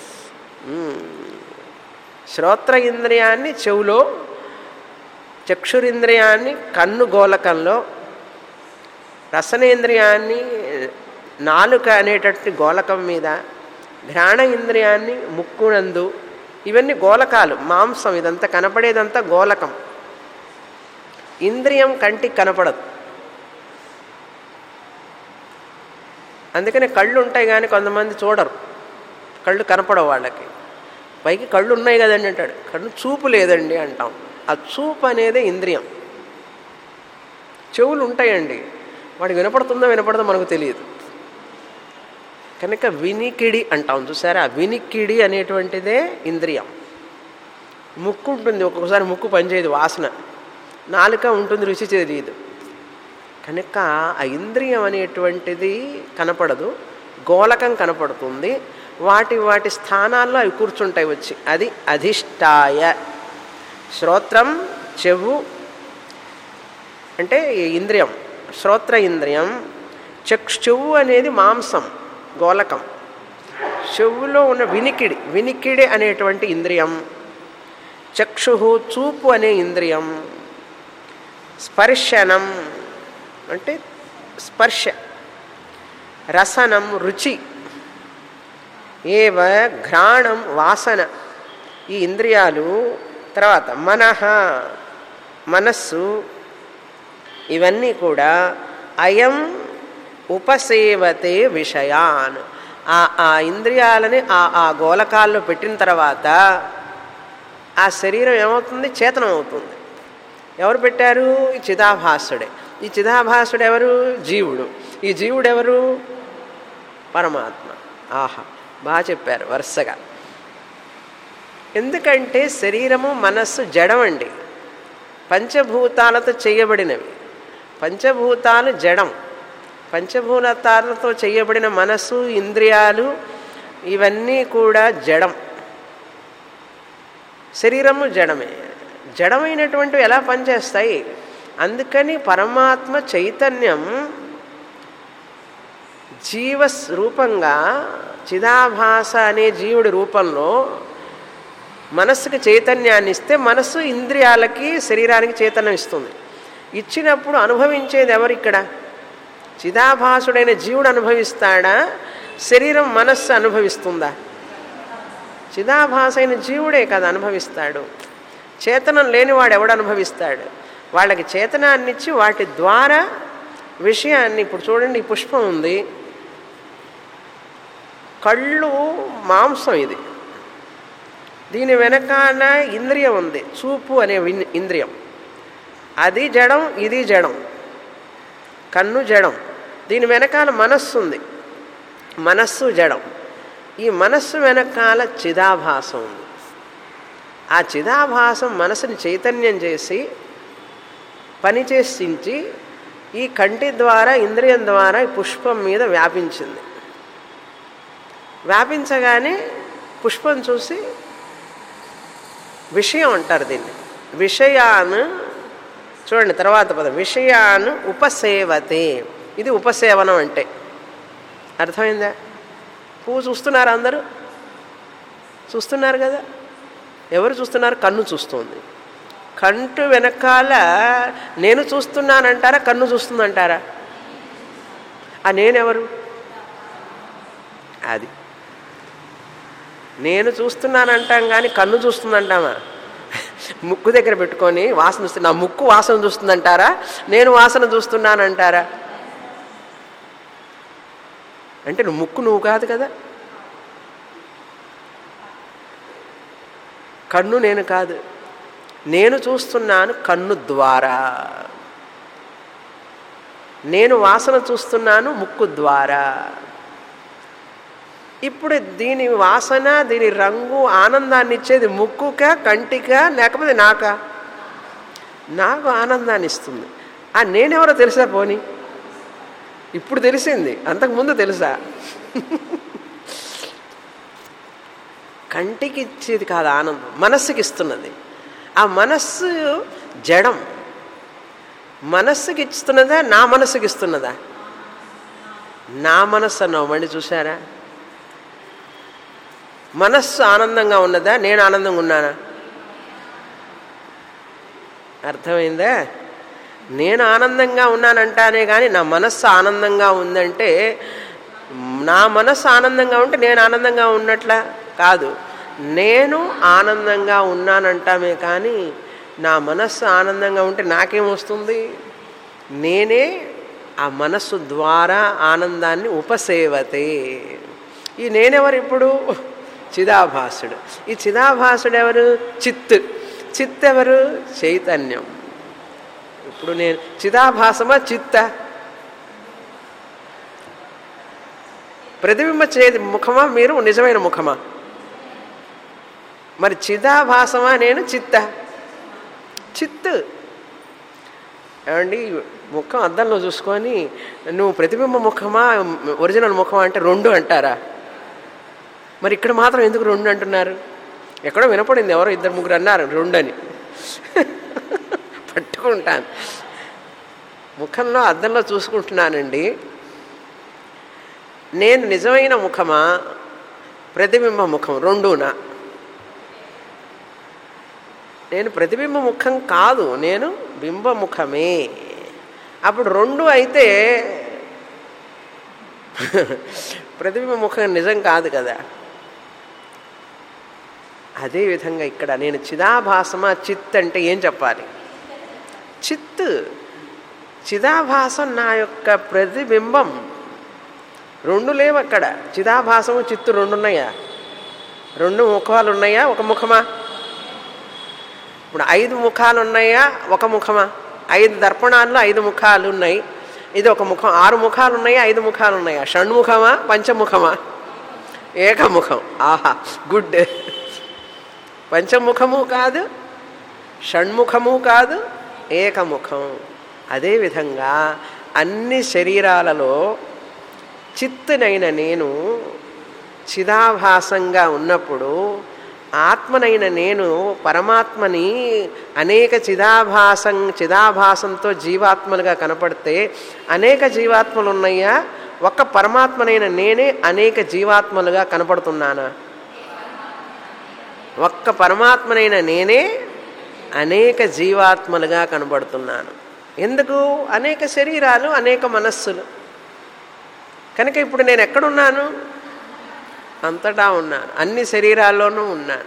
శ్రోత్ర ఇంద్రియాన్ని చెవులో చక్షురింద్రియాన్ని కన్ను గోలకంలో రసనేంద్రియాన్ని నాలుక అనేటటువంటి గోలకం మీద ఘ్రాణ ఇంద్రియాన్ని ముక్కునందు ఇవన్నీ గోలకాలు మాంసం ఇదంతా కనపడేదంతా గోలకం ఇంద్రియం కంటికి కనపడదు అందుకనే కళ్ళు ఉంటాయి కానీ కొంతమంది చూడరు కళ్ళు కనపడవు వాళ్ళకి పైకి కళ్ళు ఉన్నాయి కదండి అంటాడు కళ్ళు చూపు లేదండి అంటాం ఆ చూపు అనేది ఇంద్రియం చెవులు ఉంటాయండి వాడికి వినపడుతుందో వినపడదో మనకు తెలియదు కనుక వినికిడి అంటాం చూసారా వినికిడి అనేటువంటిదే ఇంద్రియం ముక్కు ఉంటుంది ఒక్కొక్కసారి ముక్కు పనిచేయదు వాసన నాలుక ఉంటుంది రుచి తెలియదు కనుక ఆ ఇంద్రియం అనేటువంటిది కనపడదు గోలకం కనపడుతుంది వాటి వాటి స్థానాల్లో అవి కూర్చుంటాయి వచ్చి అది అధిష్టాయ శ్రోత్రం చెవు అంటే ఇంద్రియం శ్రోత్ర ఇంద్రియం చక్షు చెవు అనేది మాంసం గోలకం చెవులో ఉన్న వినికిడి వినికిడి అనేటువంటి ఇంద్రియం చక్షు చూపు అనే ఇంద్రియం స్పర్శనం అంటే స్పర్శ రసనం రుచి ఏవ ఘ్రాణం వాసన ఈ ఇంద్రియాలు తర్వాత మనహ మనస్సు ఇవన్నీ కూడా అయం ఉపసేవతే విషయాన్ ఆ ఆ ఇంద్రియాలని ఆ ఆ గోలకాల్లో పెట్టిన తర్వాత ఆ శరీరం ఏమవుతుంది చేతనం అవుతుంది ఎవరు పెట్టారు ఈ చిదాభాసుడే ఈ చిదాభాసుడు ఎవరు జీవుడు ఈ జీవుడు ఎవరు పరమాత్మ ఆహా బాగా చెప్పారు వరుసగా ఎందుకంటే శరీరము మనస్సు జడమండి పంచభూతాలతో చేయబడినవి పంచభూతాలు జడం పంచభూతాలతో చేయబడిన మనస్సు ఇంద్రియాలు ఇవన్నీ కూడా జడం శరీరము జడమే జడమైనటువంటివి ఎలా పనిచేస్తాయి అందుకని పరమాత్మ చైతన్యం జీవ రూపంగా చిదాభాస అనే జీవుడి రూపంలో మనస్సుకి చైతన్యాన్ని ఇస్తే మనస్సు ఇంద్రియాలకి శరీరానికి చైతన్యం ఇస్తుంది ఇచ్చినప్పుడు అనుభవించేది ఎవరు ఇక్కడ చిదాభాసుడైన జీవుడు అనుభవిస్తాడా శరీరం మనస్సు అనుభవిస్తుందా చిదాభాస అయిన జీవుడే కదా అనుభవిస్తాడు చేతనం లేనివాడు ఎవడు అనుభవిస్తాడు వాళ్ళకి చేతనాన్నిచ్చి వాటి ద్వారా విషయాన్ని ఇప్పుడు చూడండి ఈ పుష్పం ఉంది కళ్ళు మాంసం ఇది దీని వెనకాల ఇంద్రియం ఉంది చూపు అనే విన్- ఇంద్రియం అది జడం ఇది జడం కన్ను జడం దీని వెనకాల మనస్సు ఉంది మనస్సు జడం ఈ మనస్సు వెనకాల చిదాభాసం ఉంది ఆ చిదాభాసం మనసుని చైతన్యం చేసి పనిచేసించి ఈ కంటి ద్వారా ఇంద్రియం ద్వారా ఈ పుష్పం మీద వ్యాపించింది వ్యాపించగానే పుష్పం చూసి విషయం అంటారు దీన్ని విషయాన్ చూడండి తర్వాత పదం విషయాన్ ఉపసేవతే ఇది ఉపసేవనం అంటే అర్థమైందా పువ్వు చూస్తున్నారు అందరూ చూస్తున్నారు కదా ఎవరు చూస్తున్నారు కన్ను చూస్తుంది కంటు వెనకాల నేను చూస్తున్నానంటారా కన్ను చూస్తుందంటారా ఆ నేనెవరు అది నేను చూస్తున్నానంటాం కానీ కన్ను చూస్తుందంటామా ముక్కు దగ్గర పెట్టుకొని వాసన చూస్తున్నా నా ముక్కు వాసన చూస్తుందంటారా నేను వాసన చూస్తున్నానంటారా అంటే నువ్వు ముక్కు నువ్వు కాదు కదా కన్ను నేను కాదు నేను చూస్తున్నాను కన్ను ద్వారా నేను వాసన చూస్తున్నాను ముక్కు ద్వారా ఇప్పుడు దీని వాసన దీని రంగు ఆనందాన్ని ఇచ్చేది ముక్కుక కంటిక లేకపోతే నాకా నాకు ఆనందాన్ని ఇస్తుంది ఆ నేనెవరో తెలుసా పోని ఇప్పుడు తెలిసింది అంతకుముందు తెలుసా కంటికి ఇచ్చేది కాదు ఆనందం మనస్సుకి ఇస్తున్నది ఆ మనస్సు జడం మనస్సుకి ఇస్తున్నదా నా మనస్సుకి ఇస్తున్నదా నా మనస్సు అన్నావు మళ్ళీ చూసారా మనస్సు ఆనందంగా ఉన్నదా నేను ఆనందంగా ఉన్నానా అర్థమైందా నేను ఆనందంగా ఉన్నానంటానే కానీ నా మనస్సు ఆనందంగా ఉందంటే నా మనస్సు ఆనందంగా ఉంటే నేను ఆనందంగా ఉన్నట్లా కాదు నేను ఆనందంగా ఉన్నానంటామే కానీ నా మనస్సు ఆనందంగా ఉంటే నాకేమొస్తుంది నేనే ఆ మనస్సు ద్వారా ఆనందాన్ని ఉపసేవతే ఈ నేనెవరు ఇప్పుడు చిదాభాసుడు ఈ చిదాభాసుడు ఎవరు చిత్ చిత్ ఎవరు చైతన్యం ఇప్పుడు నేను చిదాభాసమా చిత్త ప్రతిబింబ చేది ముఖమా మీరు నిజమైన ముఖమా మరి చిదాభాసమా నేను చిత్త చిత్తు ఏమండి ముఖం అద్దంలో చూసుకొని నువ్వు ప్రతిబింబ ముఖమా ఒరిజినల్ ముఖమా అంటే రెండు అంటారా మరి ఇక్కడ మాత్రం ఎందుకు రెండు అంటున్నారు ఎక్కడో వినపడింది ఎవరో ఇద్దరు ముగ్గురు అన్నారు రెండు అని పట్టుకుంటాను ముఖంలో అద్దంలో చూసుకుంటున్నానండి నేను నిజమైన ముఖమా ప్రతిబింబ ముఖం రెండునా నేను ప్రతిబింబ ముఖం కాదు నేను బింబముఖమే అప్పుడు రెండు అయితే ప్రతిబింబ ముఖం నిజం కాదు కదా అదేవిధంగా ఇక్కడ నేను చిదాభాసమా చిత్ అంటే ఏం చెప్పాలి చిత్ చిదాభాసం నా యొక్క ప్రతిబింబం రెండు లేవు అక్కడ చిదాభాసము చిత్తు రెండు ఉన్నాయా రెండు ముఖాలు ఉన్నాయా ఒక ముఖమా ఇప్పుడు ఐదు ముఖాలు ఉన్నాయా ఒక ముఖమా ఐదు దర్పణాల్లో ఐదు ముఖాలు ఉన్నాయి ఇది ఒక ముఖం ఆరు ముఖాలు ఉన్నాయా ఐదు ముఖాలు ఉన్నాయా షణ్ముఖమా పంచముఖమా ఏకముఖం ఆహా గుడ్ పంచముఖము కాదు షణ్ముఖము కాదు ఏకముఖం అదేవిధంగా అన్ని శరీరాలలో చిత్తునైన నేను చిదాభాసంగా ఉన్నప్పుడు ఆత్మనైన నేను పరమాత్మని అనేక చిదాభాసం చిదాభాసంతో జీవాత్మలుగా కనపడితే అనేక జీవాత్మలు ఉన్నాయా ఒక్క పరమాత్మనైన నేనే అనేక జీవాత్మలుగా కనపడుతున్నానా ఒక్క పరమాత్మనైన నేనే అనేక జీవాత్మలుగా కనబడుతున్నాను ఎందుకు అనేక శరీరాలు అనేక మనస్సులు కనుక ఇప్పుడు నేను ఎక్కడున్నాను అంతటా ఉన్నాను అన్ని శరీరాల్లోనూ ఉన్నాను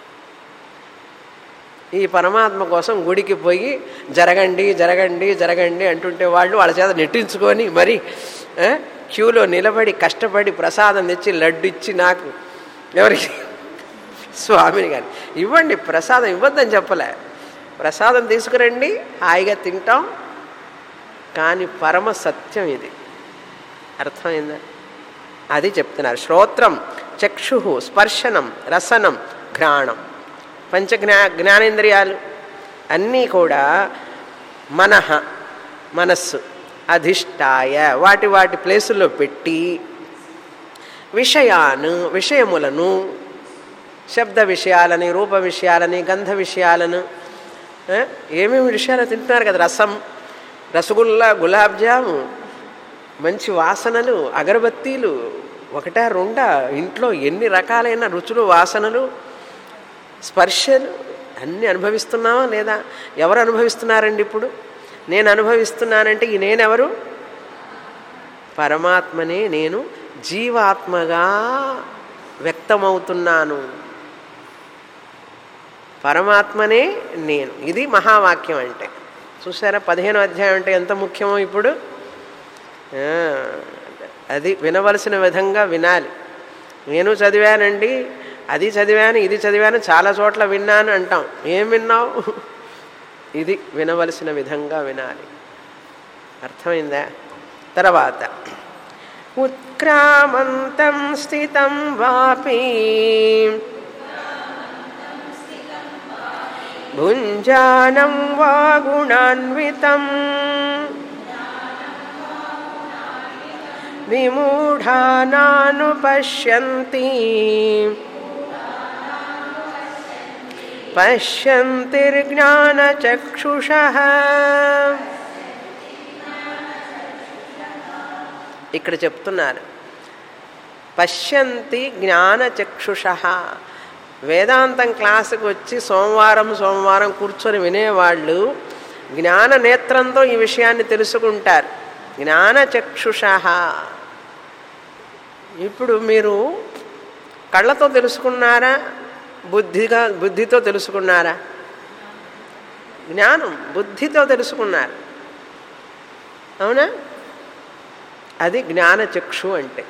ఈ పరమాత్మ కోసం గుడికి పోయి జరగండి జరగండి జరగండి అంటుంటే వాళ్ళు వాళ్ళ చేత నెట్టించుకొని మరి ఆ, క్యూలో నిలబడి కష్టపడి ప్రసాదం తెచ్చి లడ్డు ఇచ్చి నాకు ఎవరికి స్వామిని కానీ ఇవ్వండి ప్రసాదం ఇవ్వద్దని చెప్పలే ప్రసాదం తీసుకురండి హాయిగా తింటాం కానీ పరమ సత్యం ఇది అర్థమైందా అది చెప్తున్నారు శ్రోత్రం చక్షు స్పర్శనం రసనం ఘ్రాణం పంచ జ్ఞా జ్ఞానేంద్రియాలు అన్నీ కూడా మనహ మనస్సు అధిష్టాయ వాటి వాటి ప్లేసుల్లో పెట్టి విషయాను విషయములను శబ్ద విషయాలని రూప విషయాలని గంధ విషయాలను ఆ, ఏమేమి విషయాలు తింటున్నారు కదా రసం రసగుల్లా గులాబ్ జాము మంచి వాసనలు అగరబత్తీలు ఒకటా రెండా ఇంట్లో ఎన్ని రకాలైన రుచులు వాసనలు స్పర్శలు అన్నీ అనుభవిస్తున్నావా లేదా ఎవరు అనుభవిస్తున్నారండి ఇప్పుడు నేను అనుభవిస్తున్నానంటే ఈ నేనెవరు పరమాత్మనే నేను జీవాత్మగా వ్యక్తమవుతున్నాను పరమాత్మనే నేను ఇది మహావాక్యం అంటే చూసారా పదిహేను అధ్యాయం అంటే ఎంత ముఖ్యమో ఇప్పుడు ఆ, అది వినవలసిన విధంగా వినాలి నేను చదివానండి అది చదివాను ఇది చదివాను చాలా చోట్ల విన్నాను అంటాం ఏం విన్నావు ఇది వినవలసిన విధంగా వినాలి అర్థమైందా తర్వాత ఉత్క్రామంతం స్థితం వాపి భుంజానం వా గుణాన్వితం విమూఢానానుపశ్యంతి పశ్యంతిర్జ్ఞానచక్షుషः ఇక్కడ చెప్తున్నారు పశ్యంతి జ్ఞానచక్షుష వేదాంతం క్లాసుకు వచ్చి సోమవారం సోమవారం కూర్చొని వినేవాళ్ళు జ్ఞాన నేత్రంతో ఈ విషయాన్ని తెలుసుకుంటారు జ్ఞానచక్షుష ఇప్పుడు మీరు కళ్ళతో తెలుసుకున్నారా బుద్ధిగా బుద్ధితో తెలుసుకున్నారా జ్ఞానం బుద్ధితో తెలుసుకున్నారు అవునా అది జ్ఞానచక్షు అంటే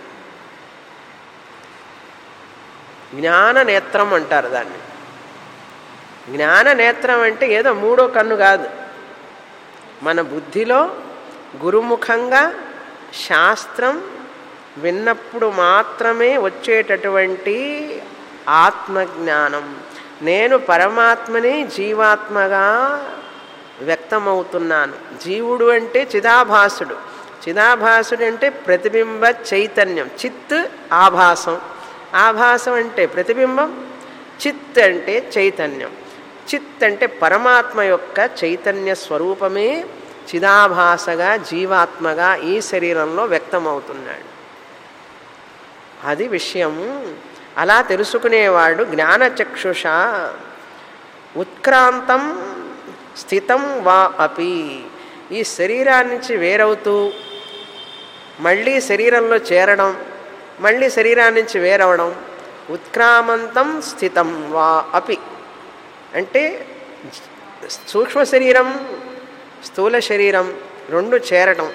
జ్ఞాన నేత్రం అంటారు దాన్ని జ్ఞాన నేత్రం అంటే ఏదో మూడో కన్ను కాదు మన బుద్ధిలో గురుముఖంగా శాస్త్రం విన్నప్పుడు మాత్రమే వచ్చేటటువంటి ఆత్మజ్ఞానం నేను పరమాత్మని జీవాత్మగా వ్యక్తమవుతున్నాను జీవుడు అంటే చిదాభాసుడు చిదాభాసుడు అంటే ప్రతిబింబ చైతన్యం చిత్ ఆభాసం ఆభాసం అంటే ప్రతిబింబం చిత్ అంటే చైతన్యం చిత్ అంటే పరమాత్మ యొక్క చైతన్య స్వరూపమే చిదాభాసగా జీవాత్మగా ఈ శరీరంలో వ్యక్తమవుతున్నాడు అది విషయము అలా తెలుసుకునేవాడు జ్ఞానచక్షుష ఉత్క్రాంతం స్థితం వా అపి ఈ శరీరాన్ని నుంచి వేరవుతూ మళ్ళీ శరీరంలో చేరడం మళ్ళీ శరీరాన్ని నుంచి వేరవడం ఉత్క్రామంతం స్థితం వా అపి అంటే సూక్ష్మ శరీరం స్థూల శరీరం రెండు చేరటం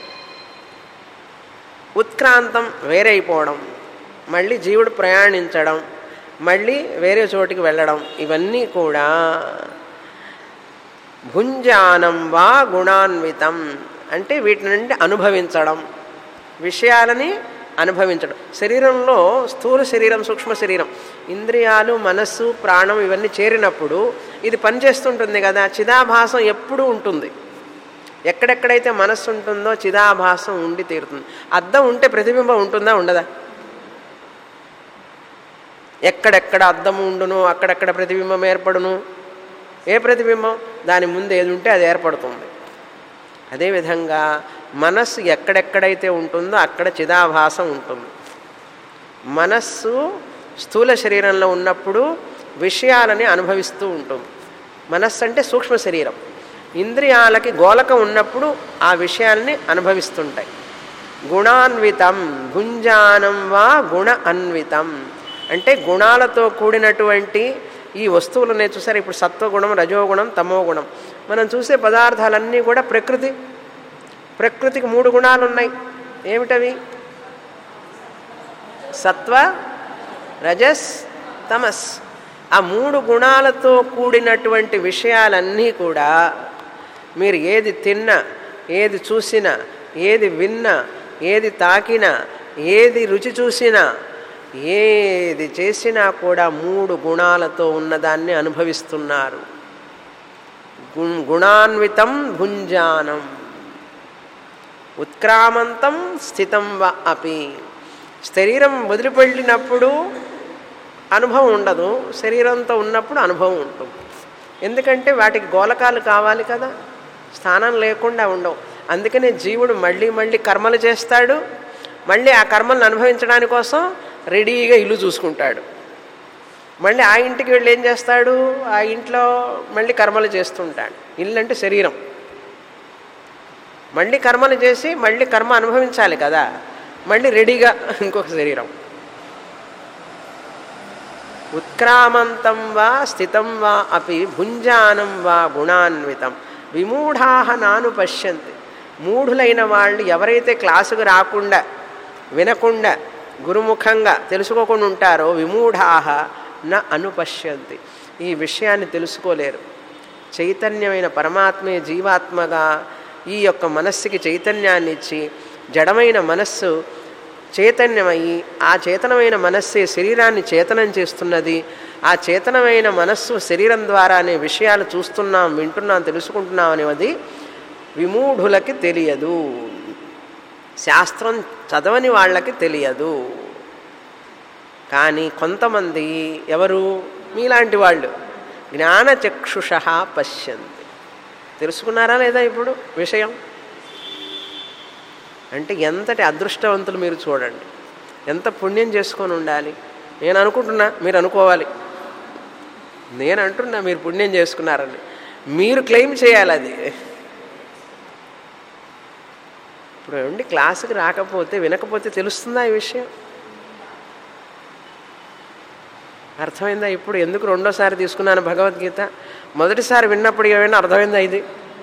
ఉత్క్రాంతం వేరైపోవడం మళ్ళీ జీవుడు ప్రయాణించడం మళ్ళీ వేరే చోటికి వెళ్ళడం ఇవన్నీ కూడా భుంజానం వా గుణాన్వితం అంటే వీటి నుండి అనుభవించడం విషయాలని అనుభవించడం శరీరంలో స్థూల శరీరం సూక్ష్మ శరీరం ఇంద్రియాలు మనస్సు ప్రాణం ఇవన్నీ చేరినప్పుడు ఇది పనిచేస్తుంటుంది కదా చిదాభాసం ఎప్పుడూ ఉంటుంది ఎక్కడెక్కడైతే మనస్సు ఉంటుందో చిదాభాసం ఉండి తీరుతుంది అద్దం ఉంటే ప్రతిబింబం ఉంటుందా ఉండదా ఎక్కడెక్కడ అద్దం ఉండును అక్కడెక్కడ ప్రతిబింబం ఏర్పడును ఏ ప్రతిబింబం దాని ముందు ఏది ఉంటే అది ఏర్పడుతుంది అదేవిధంగా మనస్సు ఎక్కడెక్కడైతే ఉంటుందో అక్కడ చిదాభాసం ఉంటుంది మనస్సు స్థూల శరీరంలో ఉన్నప్పుడు విషయాలని అనుభవిస్తూ ఉంటుంది మనస్సు అంటే సూక్ష్మ శరీరం ఇంద్రియాలకి గోలకం ఉన్నప్పుడు ఆ విషయాల్ని అనుభవిస్తుంటాయి గుణాన్వితం భుంజానం వా గుణ అన్వితం అంటే గుణాలతో కూడినటువంటి ఈ వస్తువులనే చూసారు ఇప్పుడు సత్వగుణం రజోగుణం తమో గుణం మనం చూసే పదార్థాలన్నీ కూడా ప్రకృతి ప్రకృతికి మూడు గుణాలు ఉన్నాయి ఏమిటవి సత్వ రజస్ తమస్ ఆ మూడు గుణాలతో కూడినటువంటి విషయాలన్నీ కూడా మీరు ఏది తిన్నా ఏది చూసినా ఏది విన్నా ఏది తాకినా ఏది రుచి చూసినా ఏది చేసినా కూడా మూడు గుణాలతో ఉన్నదాన్ని అనుభవిస్తున్నారు గు- గుణాన్వితం భుంజానం ఉత్క్రామంతం స్థితం వ అపి శరీరం వదిలిపెళ్ళినప్పుడు అనుభవం ఉండదు శరీరంతో ఉన్నప్పుడు అనుభవం ఉంటుంది ఎందుకంటే వాటికి గోలకాలు కావాలి కదా స్థానం లేకుండా ఉండవు అందుకనే జీవుడు మళ్ళీ మళ్ళీ కర్మలు చేస్తాడు మళ్ళీ ఆ కర్మలను అనుభవించడానికి కోసం రెడీగా ఇల్లు చూసుకుంటాడు మళ్ళీ ఆ ఇంటికి వెళ్ళి ఏం చేస్తాడు ఆ ఇంట్లో మళ్ళీ కర్మలు చేస్తుంటాడు ఇల్లు అంటే శరీరం మళ్ళీ కర్మలు చేసి మళ్ళీ కర్మ అనుభవించాలి కదా మళ్ళీ రెడీగా ఇంకొక శరీరం ఉత్క్రామంతం వా స్థితం వా అపి భుంజానం వా గుణాన్వితం విమూఢా నాను పశ్యంతి మూఢులైన వాళ్ళు ఎవరైతే క్లాసుకు రాకుండా వినకుండా గురుముఖంగా తెలుసుకోకుండా ఉంటారో విమూఢాహ న అనుపశ్యంతి ఈ విషయాన్ని తెలుసుకోలేరు చైతన్యమైన పరమాత్మే జీవాత్మగా ఈ యొక్క మనస్సుకి చైతన్యాన్ని ఇచ్చి జడమైన మనస్సు చైతన్యమయ్యి ఆ చేతనమైన మనస్సే శరీరాన్ని చేతనం చేస్తున్నది ఆ చేతనమైన మనస్సు శరీరం ద్వారా అనే విషయాలు చూస్తున్నాం వింటున్నాం తెలుసుకుంటున్నాం అనేది విమూఢులకి తెలియదు శాస్త్రం చదవని వాళ్ళకి తెలియదు కానీ కొంతమంది ఎవరు మీలాంటి వాళ్ళు జ్ఞానచక్షుష పశ్యంతి తెలుసుకున్నారా లేదా ఇప్పుడు విషయం అంటే ఎంతటి అదృష్టవంతులు మీరు చూడండి ఎంత పుణ్యం చేసుకొని ఉండాలి నేను అనుకుంటున్నా మీరు అనుకోవాలి నేను అంటున్నా మీరు పుణ్యం చేసుకున్నారని మీరు క్లెయిమ్ చేయాలి అది ఇప్పుడు ఏమండి క్లాసుకి రాకపోతే వినకపోతే తెలుస్తుందా ఈ విషయం అర్థమైందా ఇప్పుడు ఎందుకు రెండోసారి తీసుకున్నాను భగవద్గీత మొదటిసారి విన్నప్పుడు ఏమైనా అర్థమైందా ఇది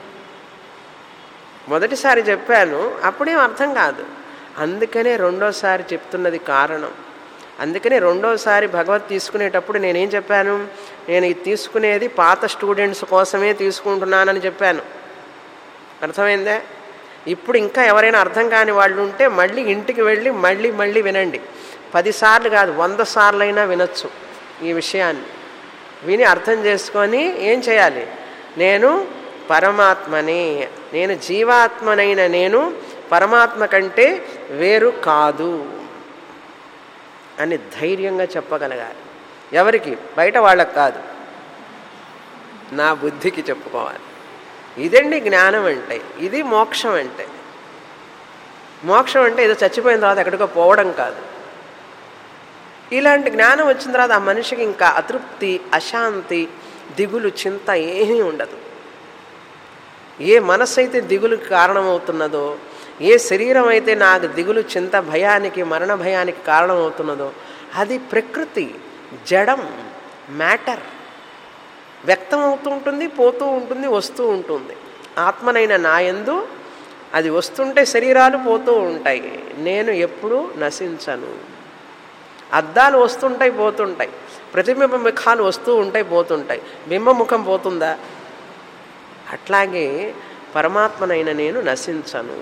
మొదటిసారి చెప్పాను అప్పుడేం అర్థం కాదు అందుకనే రెండోసారి చెప్తున్నది కారణం అందుకనే రెండోసారి భగవత్ తీసుకునేటప్పుడు నేనేం చెప్పాను నేను ఇది తీసుకునేది పాత స్టూడెంట్స్ కోసమే తీసుకుంటున్నానని చెప్పాను అర్థమైందా ఇప్పుడు ఇంకా ఎవరైనా అర్థం కాని వాళ్ళు ఉంటే మళ్ళీ ఇంటికి వెళ్ళి మళ్ళీ మళ్ళీ వినండి పదిసార్లు కాదు వంద సార్లు అయినా వినొచ్చు ఈ విషయాన్ని విని అర్థం చేసుకొని ఏం చేయాలి నేను పరమాత్మనే నేను జీవాత్మనైన నేను పరమాత్మ కంటే వేరు కాదు అని ధైర్యంగా చెప్పగలగాలి ఎవరికి బయట వాళ్ళకి కాదు నా బుద్ధికి చెప్పుకోవాలి ఇదండి జ్ఞానం అంటే ఇది మోక్షం అంటే మోక్షం అంటే ఏదో చచ్చిపోయిన తర్వాత ఎక్కడికో పోవడం కాదు ఇలాంటి జ్ఞానం వచ్చిన తర్వాత ఆ మనిషికి ఇంకా అతృప్తి అశాంతి దిగులు చింత ఏమీ ఉండదు ఏ మనస్సు అయితే దిగులుకి కారణమవుతున్నదో ఏ శరీరం అయితే నాకు దిగులు చింత భయానికి మరణ భయానికి కారణమవుతున్నదో అది ప్రకృతి జడం మ్యాటర్ వ్యక్తం అవుతూ ఉంటుంది పోతూ ఉంటుంది వస్తూ ఉంటుంది ఆత్మనైన నాయందు అది వస్తుంటే శరీరాలు పోతూ ఉంటాయి నేను ఎప్పుడూ నశించను అద్దాలు వస్తుంటాయి పోతుంటాయి ప్రతిబింబ ముఖాలు వస్తూ ఉంటాయి పోతుంటాయి బింబముఖం పోతుందా అట్లాగే పరమాత్మనైన నేను నశించను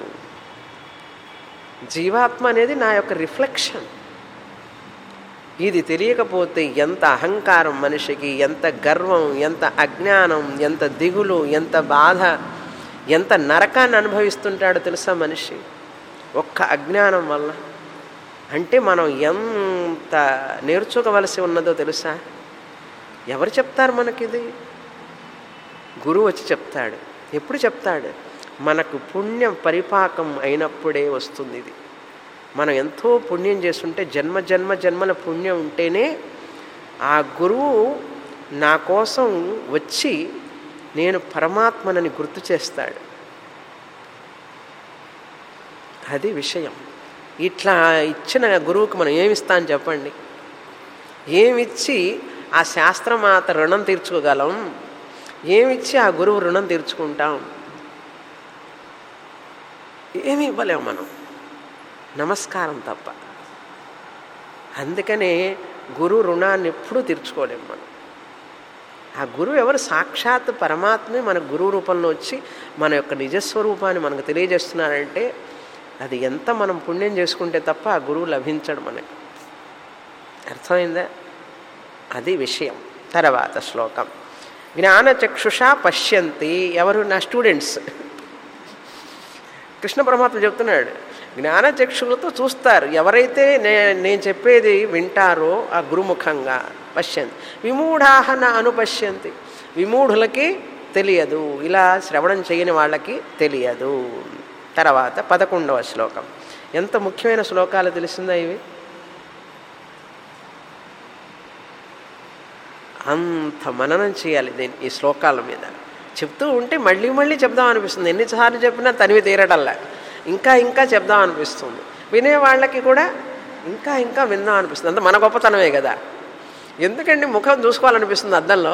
జీవాత్మ అనేది నా యొక్క రిఫ్లెక్షన్ ఇది తెలియకపోతే ఎంత అహంకారం మనిషికి ఎంత గర్వం ఎంత అజ్ఞానం ఎంత దిగులు ఎంత బాధ ఎంత నరకాన్ని అనుభవిస్తుంటాడో తెలుసా మనిషి ఒక్క అజ్ఞానం వల్ల అంటే మనం ఎంత నేర్చుకోవలసి ఉన్నదో తెలుసా ఎవరు చెప్తారు మనకిది గురువు వచ్చి చెప్తాడు ఎప్పుడు చెప్తాడు మనకు పుణ్యం పరిపాకం అయినప్పుడే వస్తుంది ఇది మనం ఎంతో పుణ్యం చేస్తుంటే జన్మ జన్మ జన్మల పుణ్యం ఉంటేనే ఆ గురువు నా కోసం వచ్చి నేను పరమాత్మనని గుర్తు చేస్తాడు అది విషయం ఇట్లా ఇచ్చిన గురువుకి మనం ఏమిస్తాం చెప్పండి ఏమిచ్చి ఆ శాస్త్రమాత రుణం తీర్చుకోగలం ఏమిచ్చి ఆ గురువు రుణం తీర్చుకుంటాం ఏమి ఇవ్వలేము మనం నమస్కారం తప్ప అందుకనే గురు రుణాన్ని ఎప్పుడూ తీర్చుకోలేము మనం ఆ గురువు ఎవరు సాక్షాత్ పరమాత్మే మన గురువు రూపంలో వచ్చి మన యొక్క నిజస్వరూపాన్ని మనకు తెలియజేస్తున్నారంటే అది ఎంత మనం పుణ్యం చేసుకుంటే తప్ప ఆ గురువు లభించడు మనకి అర్థమైందా అది విషయం తర్వాత శ్లోకం జ్ఞానచక్షుష పశ్యంతి ఎవరు నా స్టూడెంట్స్ కృష్ణ పరమాత్మ చెప్తున్నాడు జ్ఞానచక్షులతో చూస్తారు ఎవరైతే నే నేను చెప్పేది వింటారో ఆ గురుముఖంగా పశ్యంతి విమూఢాహన అనుపశ్యంతి విమూఢులకి తెలియదు ఇలా శ్రవణం చేయని వాళ్ళకి తెలియదు తర్వాత పదకొండవ శ్లోకం ఎంత ముఖ్యమైన శ్లోకాలు తెలిసిందా ఇవి అంత మననం చేయాలి దీని ఈ శ్లోకాల మీద చెప్తూ ఉంటే మళ్ళీ మళ్ళీ చెప్దాం అనిపిస్తుంది ఎన్నిసార్లు చెప్పినా తనివి తీరడల్లా ఇంకా ఇంకా చెప్దాం అనిపిస్తుంది వినే వాళ్ళకి కూడా ఇంకా ఇంకా విందాం అనిపిస్తుంది అంత మన గొప్పతనమే కదా ఎందుకండి ముఖం చూసుకోవాలనిపిస్తుంది అద్దంలో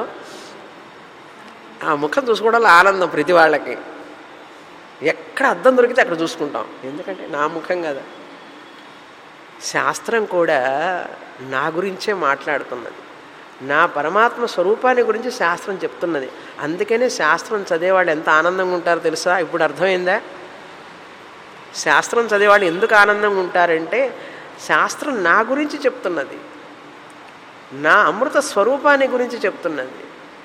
ఆ ముఖం చూసుకోవడంలో ఆనందం ప్రతి వాళ్ళకి ఎక్కడ అద్దం దొరికితే అక్కడ చూసుకుంటాం ఎందుకంటే నా ముఖం కదా శాస్త్రం కూడా నా గురించే మాట్లాడుతున్నది నా పరమాత్మ స్వరూపాన్ని గురించి శాస్త్రం చెప్తున్నది అందుకనే శాస్త్రం చదివేవాళ్ళు ఎంత ఆనందంగా ఉంటారో తెలుసా ఇప్పుడు అర్థమైందా శాస్త్రం చదివేవాళ్ళు ఎందుకు ఆనందంగా ఉంటారంటే శాస్త్రం నా గురించి చెప్తున్నది నా అమృత స్వరూపాన్ని గురించి చెప్తున్నది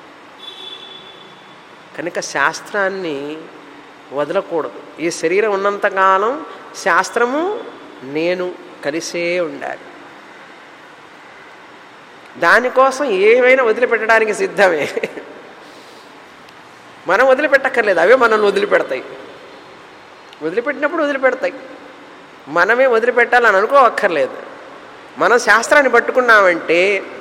కనుక శాస్త్రాన్ని వదలకూడదు ఈ శరీరం ఉన్నంతకాలం శాస్త్రము నేను కలిసే ఉండాలి దానికోసం ఏమైనా వదిలిపెట్టడానికి సిద్ధమే మనం వదిలిపెట్టక్కర్లేదు అవే మనల్ని వదిలిపెడతాయి వదిలిపెట్టినప్పుడు వదిలిపెడతాయి మనమే వదిలిపెట్టాలని అనుకోవక్కర్లేదు మనం శాస్త్రాన్ని పట్టుకున్నామంటే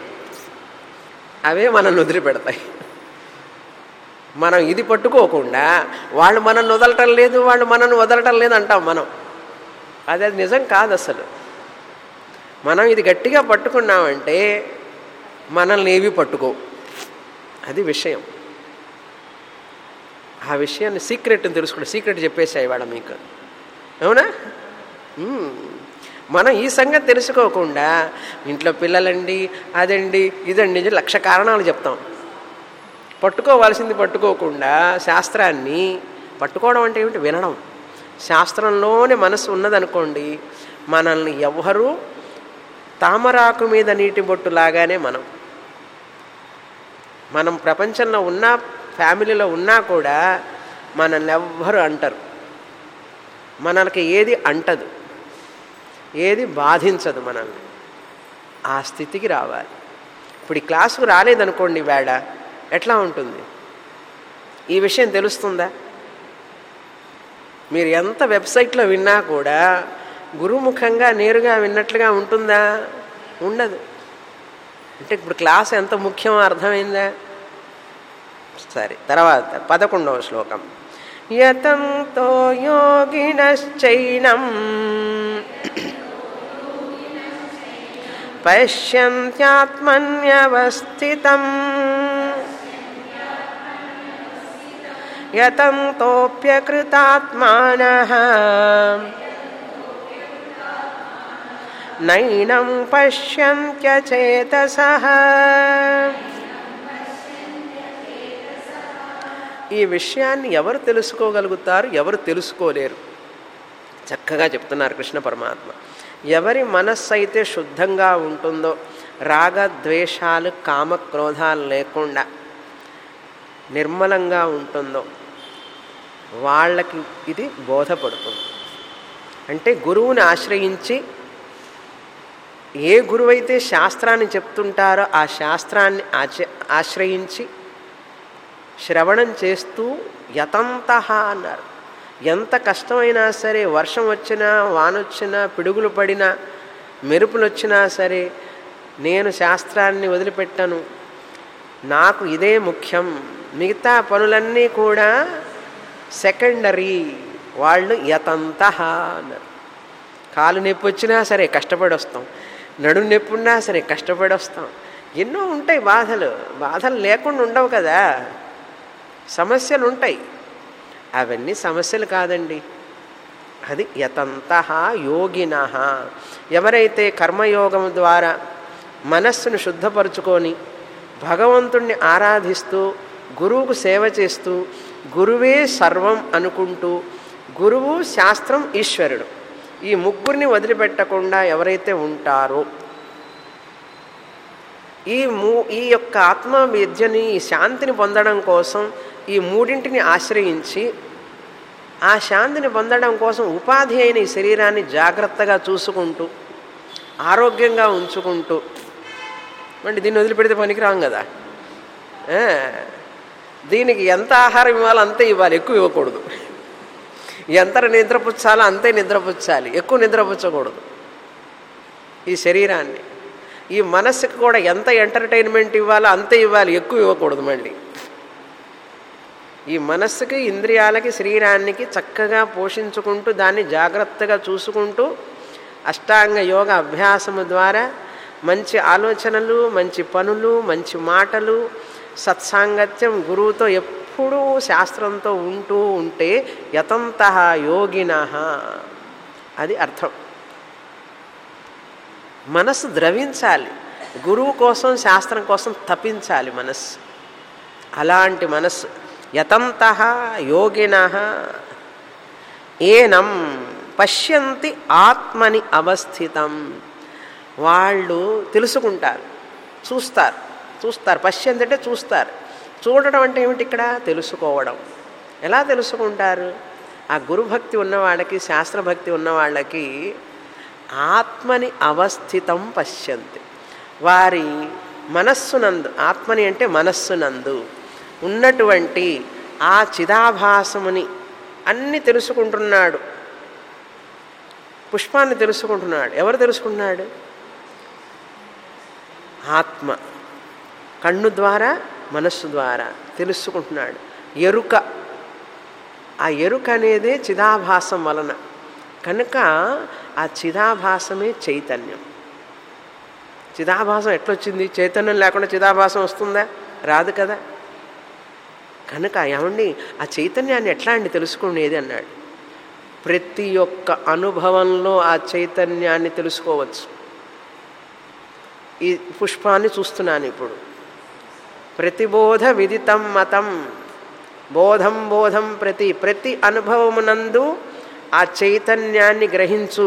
అవే మనల్ని వదిలిపెడతాయి మనం ఇది పట్టుకోకుండా వాళ్ళు మనల్ని వదలటం లేదు వాళ్ళు మనల్ని వదలటం లేదు అంటాం మనం అది అది నిజం కాదు అసలు మనం ఇది గట్టిగా పట్టుకున్నామంటే మనల్ని ఏవి పట్టుకో అది విషయం ఆ విషయాన్ని సీక్రెట్ని తెలుసుకోండి సీక్రెట్ చెప్పేసాయి ఇవాళ మీకు అవునా మ్మ్. మనం ఈ సంగతి తెలుసుకోకుండా ఇంట్లో పిల్లలండి అదండి ఇదండి అని లక్ష కారణాలు చెప్తాం పట్టుకోవాల్సింది పట్టుకోకుండా శాస్త్రాన్ని పట్టుకోవడం అంటే ఏమిటి వినడం శాస్త్రంలోనే మనసు ఉన్నదనుకోండి మనల్ని ఎవ్వరూ తామరాకు మీద నీటి బొట్టు లాగానే మనం మనం ప్రపంచంలో ఉన్నా ఫ్యామిలీలో ఉన్నా కూడా మనల్ని ఎవ్వరు అంటారు మనకి ఏది అంటదు ఏది బాధించదు మనల్ని ఆ స్థితికి రావాలి ఇప్పుడు ఈ క్లాసుకు రాలేదనుకోండి వేళ ఎట్లా ఉంటుంది ఈ విషయం తెలుస్తుందా మీరు ఎంత వెబ్సైట్లో విన్నా కూడా గురుముఖంగా నేరుగా విన్నట్లుగా ఉంటుందా ఉండదు అంటే ఇప్పుడు క్లాస్ ఎంత ముఖ్యమో అర్థమైందా సరే తర్వాత పదకొండవ శ్లోకం యతంతో యోగినశ్చైనం పశ్యంత్యాత్మన్యవస్థితం యతంతోప్యకృతాత్మానః నైనం పశ్యంత్యచేతసః ఈ విషయాన్ని ఎవరు తెలుసుకోగలుగుతారు ఎవరు తెలుసుకోలేరు చక్కగా చెప్తున్నారు కృష్ణ పరమాత్మ ఎవరి మనస్సు అయితే శుద్ధంగా ఉంటుందో రాగద్వేషాలు కామక్రోధాలు లేకుండా నిర్మలంగా ఉంటుందో వాళ్ళకి ఇది బోధపడుతుంది అంటే గురువుని ఆశ్రయించి ఏ గురువైతే శాస్త్రాన్ని చెప్తుంటారో ఆ శాస్త్రాన్ని ఆచ ఆశ్రయించి శ్రవణం చేస్తూ యతంత అన్నారు ఎంత కష్టమైనా సరే వర్షం వచ్చినా వానొచ్చినా పిడుగులు పడినా మెరుపులు వచ్చినా సరే నేను శాస్త్రాన్ని వదిలిపెట్టను నాకు ఇదే ముఖ్యం మిగతా పనులన్నీ కూడా సెకండరీ వాళ్ళు యతంత అన్నారు కాలు నొప్పి వచ్చినా సరే కష్టపడి వస్తాం నడుము నొప్పి ఉన్నా సరే కష్టపడి వస్తాం ఎన్నో ఉంటాయి బాధలు బాధలు లేకుండా ఉండవు కదా సమస్యలు ఉంటాయి అవన్నీ సమస్యలు కాదండి అది యతంత యోగిన ఎవరైతే కర్మయోగం ద్వారా మనస్సును శుద్ధపరుచుకొని భగవంతుణ్ణి ఆరాధిస్తూ గురువుకు సేవ చేస్తూ గురువే సర్వం అనుకుంటూ గురువు శాస్త్రం ఈశ్వరుడు ఈ ముగ్గురిని వదిలిపెట్టకుండా ఎవరైతే ఉంటారో ఈ మూ ఈ యొక్క ఆత్మ విద్యని ఈ శాంతిని పొందడం కోసం ఈ మూడింటిని ఆశ్రయించి ఆ శాంతిని పొందడం కోసం ఉపాధి అయిన ఈ శరీరాన్ని జాగ్రత్తగా చూసుకుంటూ ఆరోగ్యంగా ఉంచుకుంటూ మళ్ళీ దీన్ని వదిలిపెడితే పనికిరాం కదా ఆ, దీనికి ఎంత ఆహారం ఇవ్వాలో అంతే ఇవ్వాలి ఎక్కువ ఇవ్వకూడదు ఎంత నిద్రపుచ్చాలో అంతే నిద్రపుచ్చాలి ఎక్కువ నిద్రపుచ్చకూడదు ఈ శరీరాన్ని ఈ మనస్సుకి కూడా ఎంత ఎంటర్టైన్మెంట్ ఇవ్వాలో అంతే ఇవ్వాలి ఎక్కువ ఇవ్వకూడదు మళ్ళీ ఈ మనస్సుకి ఇంద్రియాలకి శరీరానికి చక్కగా పోషించుకుంటూ దాన్ని జాగ్రత్తగా చూసుకుంటూ అష్టాంగ యోగ అభ్యాసము ద్వారా మంచి ఆలోచనలు మంచి పనులు మంచి మాటలు సత్సాంగత్యం గురువుతో ఎప్పుడూ శాస్త్రంతో ఉంటూ ఉంటే యతంత యోగిన అది అర్థం మనస్సు ద్రవించాలి గురువు కోసం శాస్త్రం కోసం తపించాలి మనస్సు అలాంటి మనస్సు యతంత యోగిన ఏనం పశ్యంతి ఆత్మని అవస్థితం వాళ్ళు తెలుసుకుంటారు చూస్తారు చూస్తారు పశ్యంతి అంటే చూస్తారు చూడడం అంటే ఏమిటి ఇక్కడ తెలుసుకోవడం ఎలా తెలుసుకుంటారు ఆ గురుభక్తి ఉన్నవాళ్ళకి శాస్త్రభక్తి ఉన్నవాళ్ళకి ఆత్మని అవస్థితం పశ్యంతి వారి మనస్సునందు ఆత్మని అంటే మనస్సునందు ఉన్నటువంటి ఆ చిదాభాసముని అన్నీ తెలుసుకుంటున్నాడు పుష్పాన్ని తెలుసుకుంటున్నాడు ఎవరు తెలుసుకుంటున్నాడు ఆత్మ కన్ను ద్వారా మనస్సు ద్వారా తెలుసుకుంటున్నాడు ఎరుక ఆ ఎరుక అనేదే చిదాభాసం వలన కనుక ఆ చిదాభాసమే చైతన్యం చిదాభాసం ఎట్లొచ్చింది చైతన్యం లేకుండా చిదాభాసం వస్తుందా రాదు కదా కనుక ఏమండి ఆ చైతన్యాన్ని ఎట్లా అండి తెలుసుకునేది అన్నాడు ప్రతి ఒక్క అనుభవంలో ఆ చైతన్యాన్ని తెలుసుకోవచ్చు ఈ పుష్పాన్ని చూస్తున్నాను ఇప్పుడు ప్రతిబోధ విదితం మతం బోధం బోధం ప్రతి ప్రతి అనుభవమునందు ఆ చైతన్యాన్ని గ్రహించు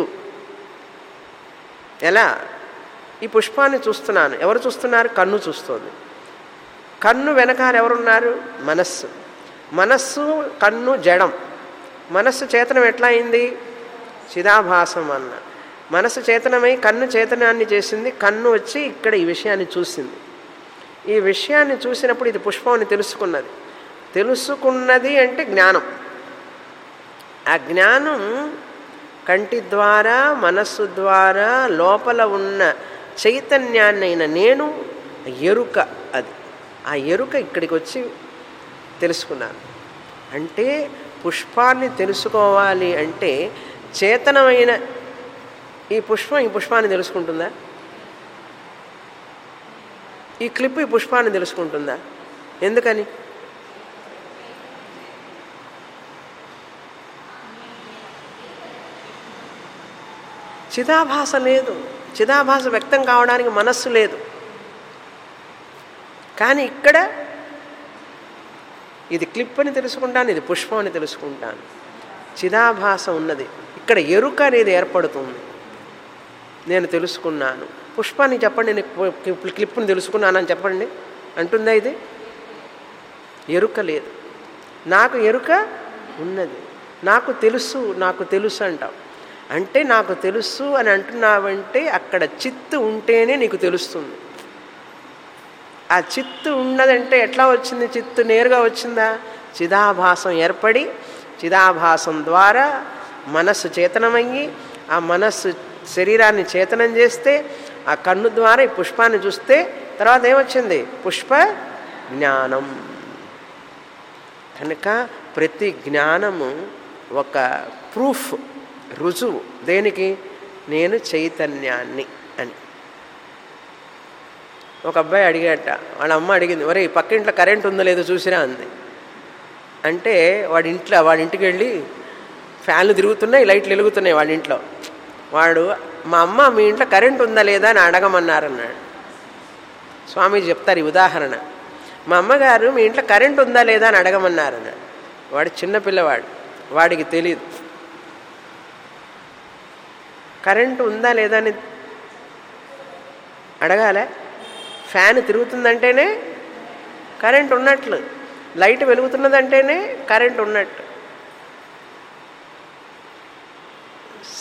ఎలా ఈ పుష్పాన్ని చూస్తున్నాను ఎవరు చూస్తున్నారు కన్ను చూస్తుంది కన్ను వెనకాల ఎవరున్నారు మనస్సు మనస్సు కన్ను జడం మనస్సు చేతనం ఎట్లా అయింది చిదాభాసం అన్న మనస్సు చేతనమై కన్ను చేతనాన్ని చేసింది కన్ను వచ్చి ఇక్కడ ఈ విషయాన్ని చూసింది ఈ విషయాన్ని చూసినప్పుడు ఇది పుష్పం అని తెలుసుకున్నది తెలుసుకున్నది అంటే జ్ఞానం ఆ జ్ఞానం కంటి ద్వారా మనస్సు ద్వారా లోపల ఉన్న చైతన్యాన్నైన నేను ఎరుక అది ఆ ఎరుక ఇక్కడికి వచ్చి తెలుసుకున్నాను అంటే పుష్పాన్ని తెలుసుకోవాలి అంటే చేతనమైన ఈ పుష్పం ఈ పుష్పాన్ని తెలుసుకుంటుందా ఈ క్లిప్ ఈ పుష్పాన్ని తెలుసుకుంటుందా ఎందుకని చిదాభాస లేదు చిదాభాస వ్యక్తం కావడానికి మనస్సు లేదు కానీ ఇక్కడ ఇది క్లిప్ అని తెలుసుకుంటాను ఇది పుష్పం అని తెలుసుకుంటాను చిదాభాస ఉన్నది ఇక్కడ ఎరుక అనేది ఏర్పడుతుంది నేను తెలుసుకున్నాను పుష్పాన్ని చెప్పండి నేను క్లిప్- క్లిప్ని తెలుసుకున్నానని చెప్పండి అంటుందా ఇది ఎరుక లేదు నాకు ఎరుక ఉన్నది నాకు తెలుసు నాకు తెలుసు అంటాం అంటే నాకు తెలుసు అని అంటున్నావంటే అక్కడ చిత్తు ఉంటేనే నీకు తెలుస్తుంది ఆ చిత్తు ఉన్నదంటే ఎట్లా వచ్చింది చిత్తు నేరుగా వచ్చిందా చిదాభాసం ఏర్పడి చిదాభాసం ద్వారా మనస్సు చేతనమయ్యి ఆ మనస్సు శరీరాన్ని చేతనం చేస్తే ఆ కన్ను ద్వారా ఈ పుష్పాన్ని చూస్తే తర్వాత ఏమొచ్చింది పుష్ప జ్ఞానం కనుక ప్రతి జ్ఞానము ఒక ప్రూఫ్ రుజువు దేనికి నేను చైతన్యాన్ని అని ఒక అబ్బాయి అడిగాట వాళ్ళ అమ్మ అడిగింది ఒరే పక్కింట్లో కరెంట్ ఉందో లేదో చూసిరా అంది అంటే వాడి ఇంట్లో వాడి ఇంటికి వెళ్ళి ఫ్యాన్లు తిరుగుతున్నాయి లైట్లు వెలుగుతున్నాయి వాడి ఇంట్లో వాడు మా అమ్మ మీ ఇంట్లో కరెంట్ ఉందా లేదా అని అడగమన్నారన్నాడు స్వామీజీ చెప్తారు ఈ ఉదాహరణ మా అమ్మగారు మీ ఇంట్లో కరెంట్ ఉందా లేదా అని అడగమన్నారన్నాడు వాడు చిన్న పిల్లవాడు వాడికి తెలియదు కరెంటు ఉందా లేదా అని అడగాలే ఫ్యాన్ తిరుగుతుందంటేనే కరెంట్ ఉన్నట్లు లైట్ వెలుగుతున్నదంటేనే కరెంట్ ఉన్నట్టు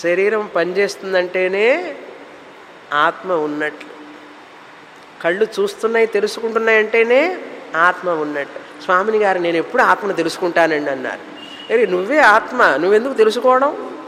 శరీరం పనిచేస్తుందంటేనే ఆత్మ ఉన్నట్లు కళ్ళు చూస్తున్నాయి తెలుసుకుంటున్నాయి అంటేనే ఆత్మ ఉన్నట్టు స్వామిని గారు నేను ఎప్పుడు ఆత్మను తెలుసుకుంటానండి అన్నారు అరే నువ్వే ఆత్మ నువ్వెందుకు తెలుసుకోవడం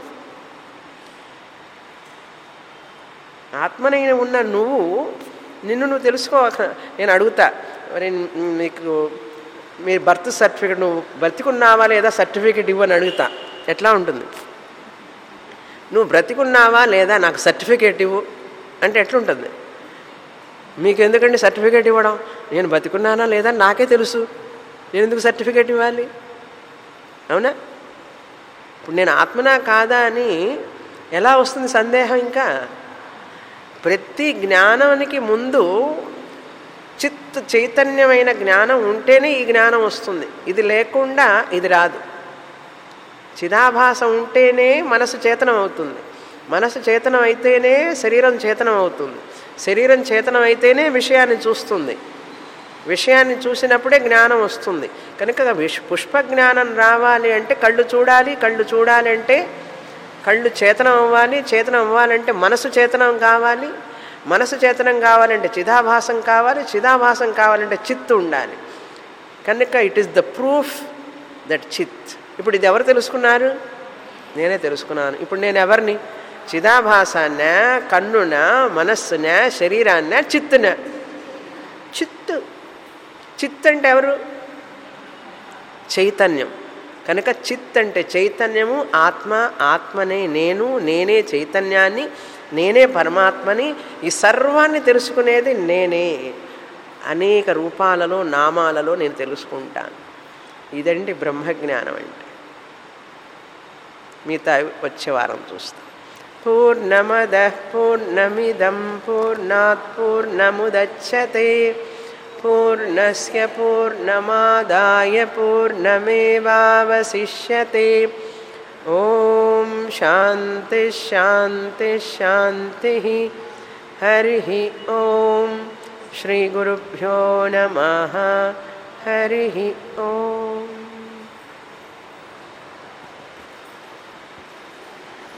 ఆత్మని ఉన్న నువ్వు నిన్ను నువ్వు తెలుసుకోక నేను అడుగుతా మరి మీకు మీ బర్త్ సర్టిఫికేట్ నువ్వు బ్రతికున్నావా లేదా సర్టిఫికేట్ ఇవ్వని అడుగుతా ఎట్లా ఉంటుంది నువ్వు బ్రతికున్నావా లేదా నాకు సర్టిఫికేట్ ఇవ్వు అంటే ఎట్లుంటుంది మీకు ఎందుకండి సర్టిఫికేట్ ఇవ్వడం నేను బతికున్నానా లేదా నాకే తెలుసు నేను ఎందుకు సర్టిఫికేట్ ఇవ్వాలి అవునా ఇప్పుడు నేను ఆత్మనా కాదా అని ఎలా వస్తుంది సందేహం ఇంకా ప్రతి జ్ఞానానికి ముందు చిత్ చైతన్యమైన జ్ఞానం ఉంటేనే ఈ జ్ఞానం వస్తుంది ఇది లేకుండా ఇది రాదు చిదాభాసం ఉంటేనే మనసు చేతనం అవుతుంది మనసు చేతనం అయితేనే శరీరం చేతనం అవుతుంది శరీరం చేతనం అయితేనే విషయాన్ని చూస్తుంది విషయాన్ని చూసినప్పుడే జ్ఞానం వస్తుంది కనుక విష్ పుష్ప జ్ఞానం రావాలి అంటే కళ్ళు చూడాలి కళ్ళు చూడాలి అంటే కళ్ళు చేతనం అవ్వాలి చేతనం అవ్వాలంటే మనసు చేతనం కావాలి మనసు చేతనం కావాలంటే చిదాభాసం కావాలి చిదాభాసం కావాలంటే చిత్తు ఉండాలి కనుక it is the proof that చిత్ ఇప్పుడు ఇది ఎవరు తెలుసుకున్నారు నేనే తెలుసుకున్నాను ఇప్పుడు నేను ఎవరిని చిదాభాసాన్న కన్నున మనస్సున శరీరాన్న చిత్తున చిత్తు చిత్ అంటే ఎవరు చైతన్యం కనుక చిత్ అంటే చైతన్యము ఆత్మ ఆత్మనే నేను నేనే చైతన్యాన్ని నేనే పరమాత్మని ఈ సర్వాన్ని తెలుసుకునేది నేనే అనేక రూపాలలో నామాలలో నేను తెలుసుకుంటాను ఇదండి బ్రహ్మజ్ఞానం అంటే మిగతా వచ్చే వారం చూస్తాం పూర్ణమద పూర్ణమిదం పూర్ణాత్ పూర్ణముదచ్చతే పూర్ణస్య పూర్ణమాదాయ పూర్ణమేవావశిష్యతే ఓం శాంతి శాంతి శాంతి హరి ఓం శ్రీ గురుభ్యో నమ హరి ఓం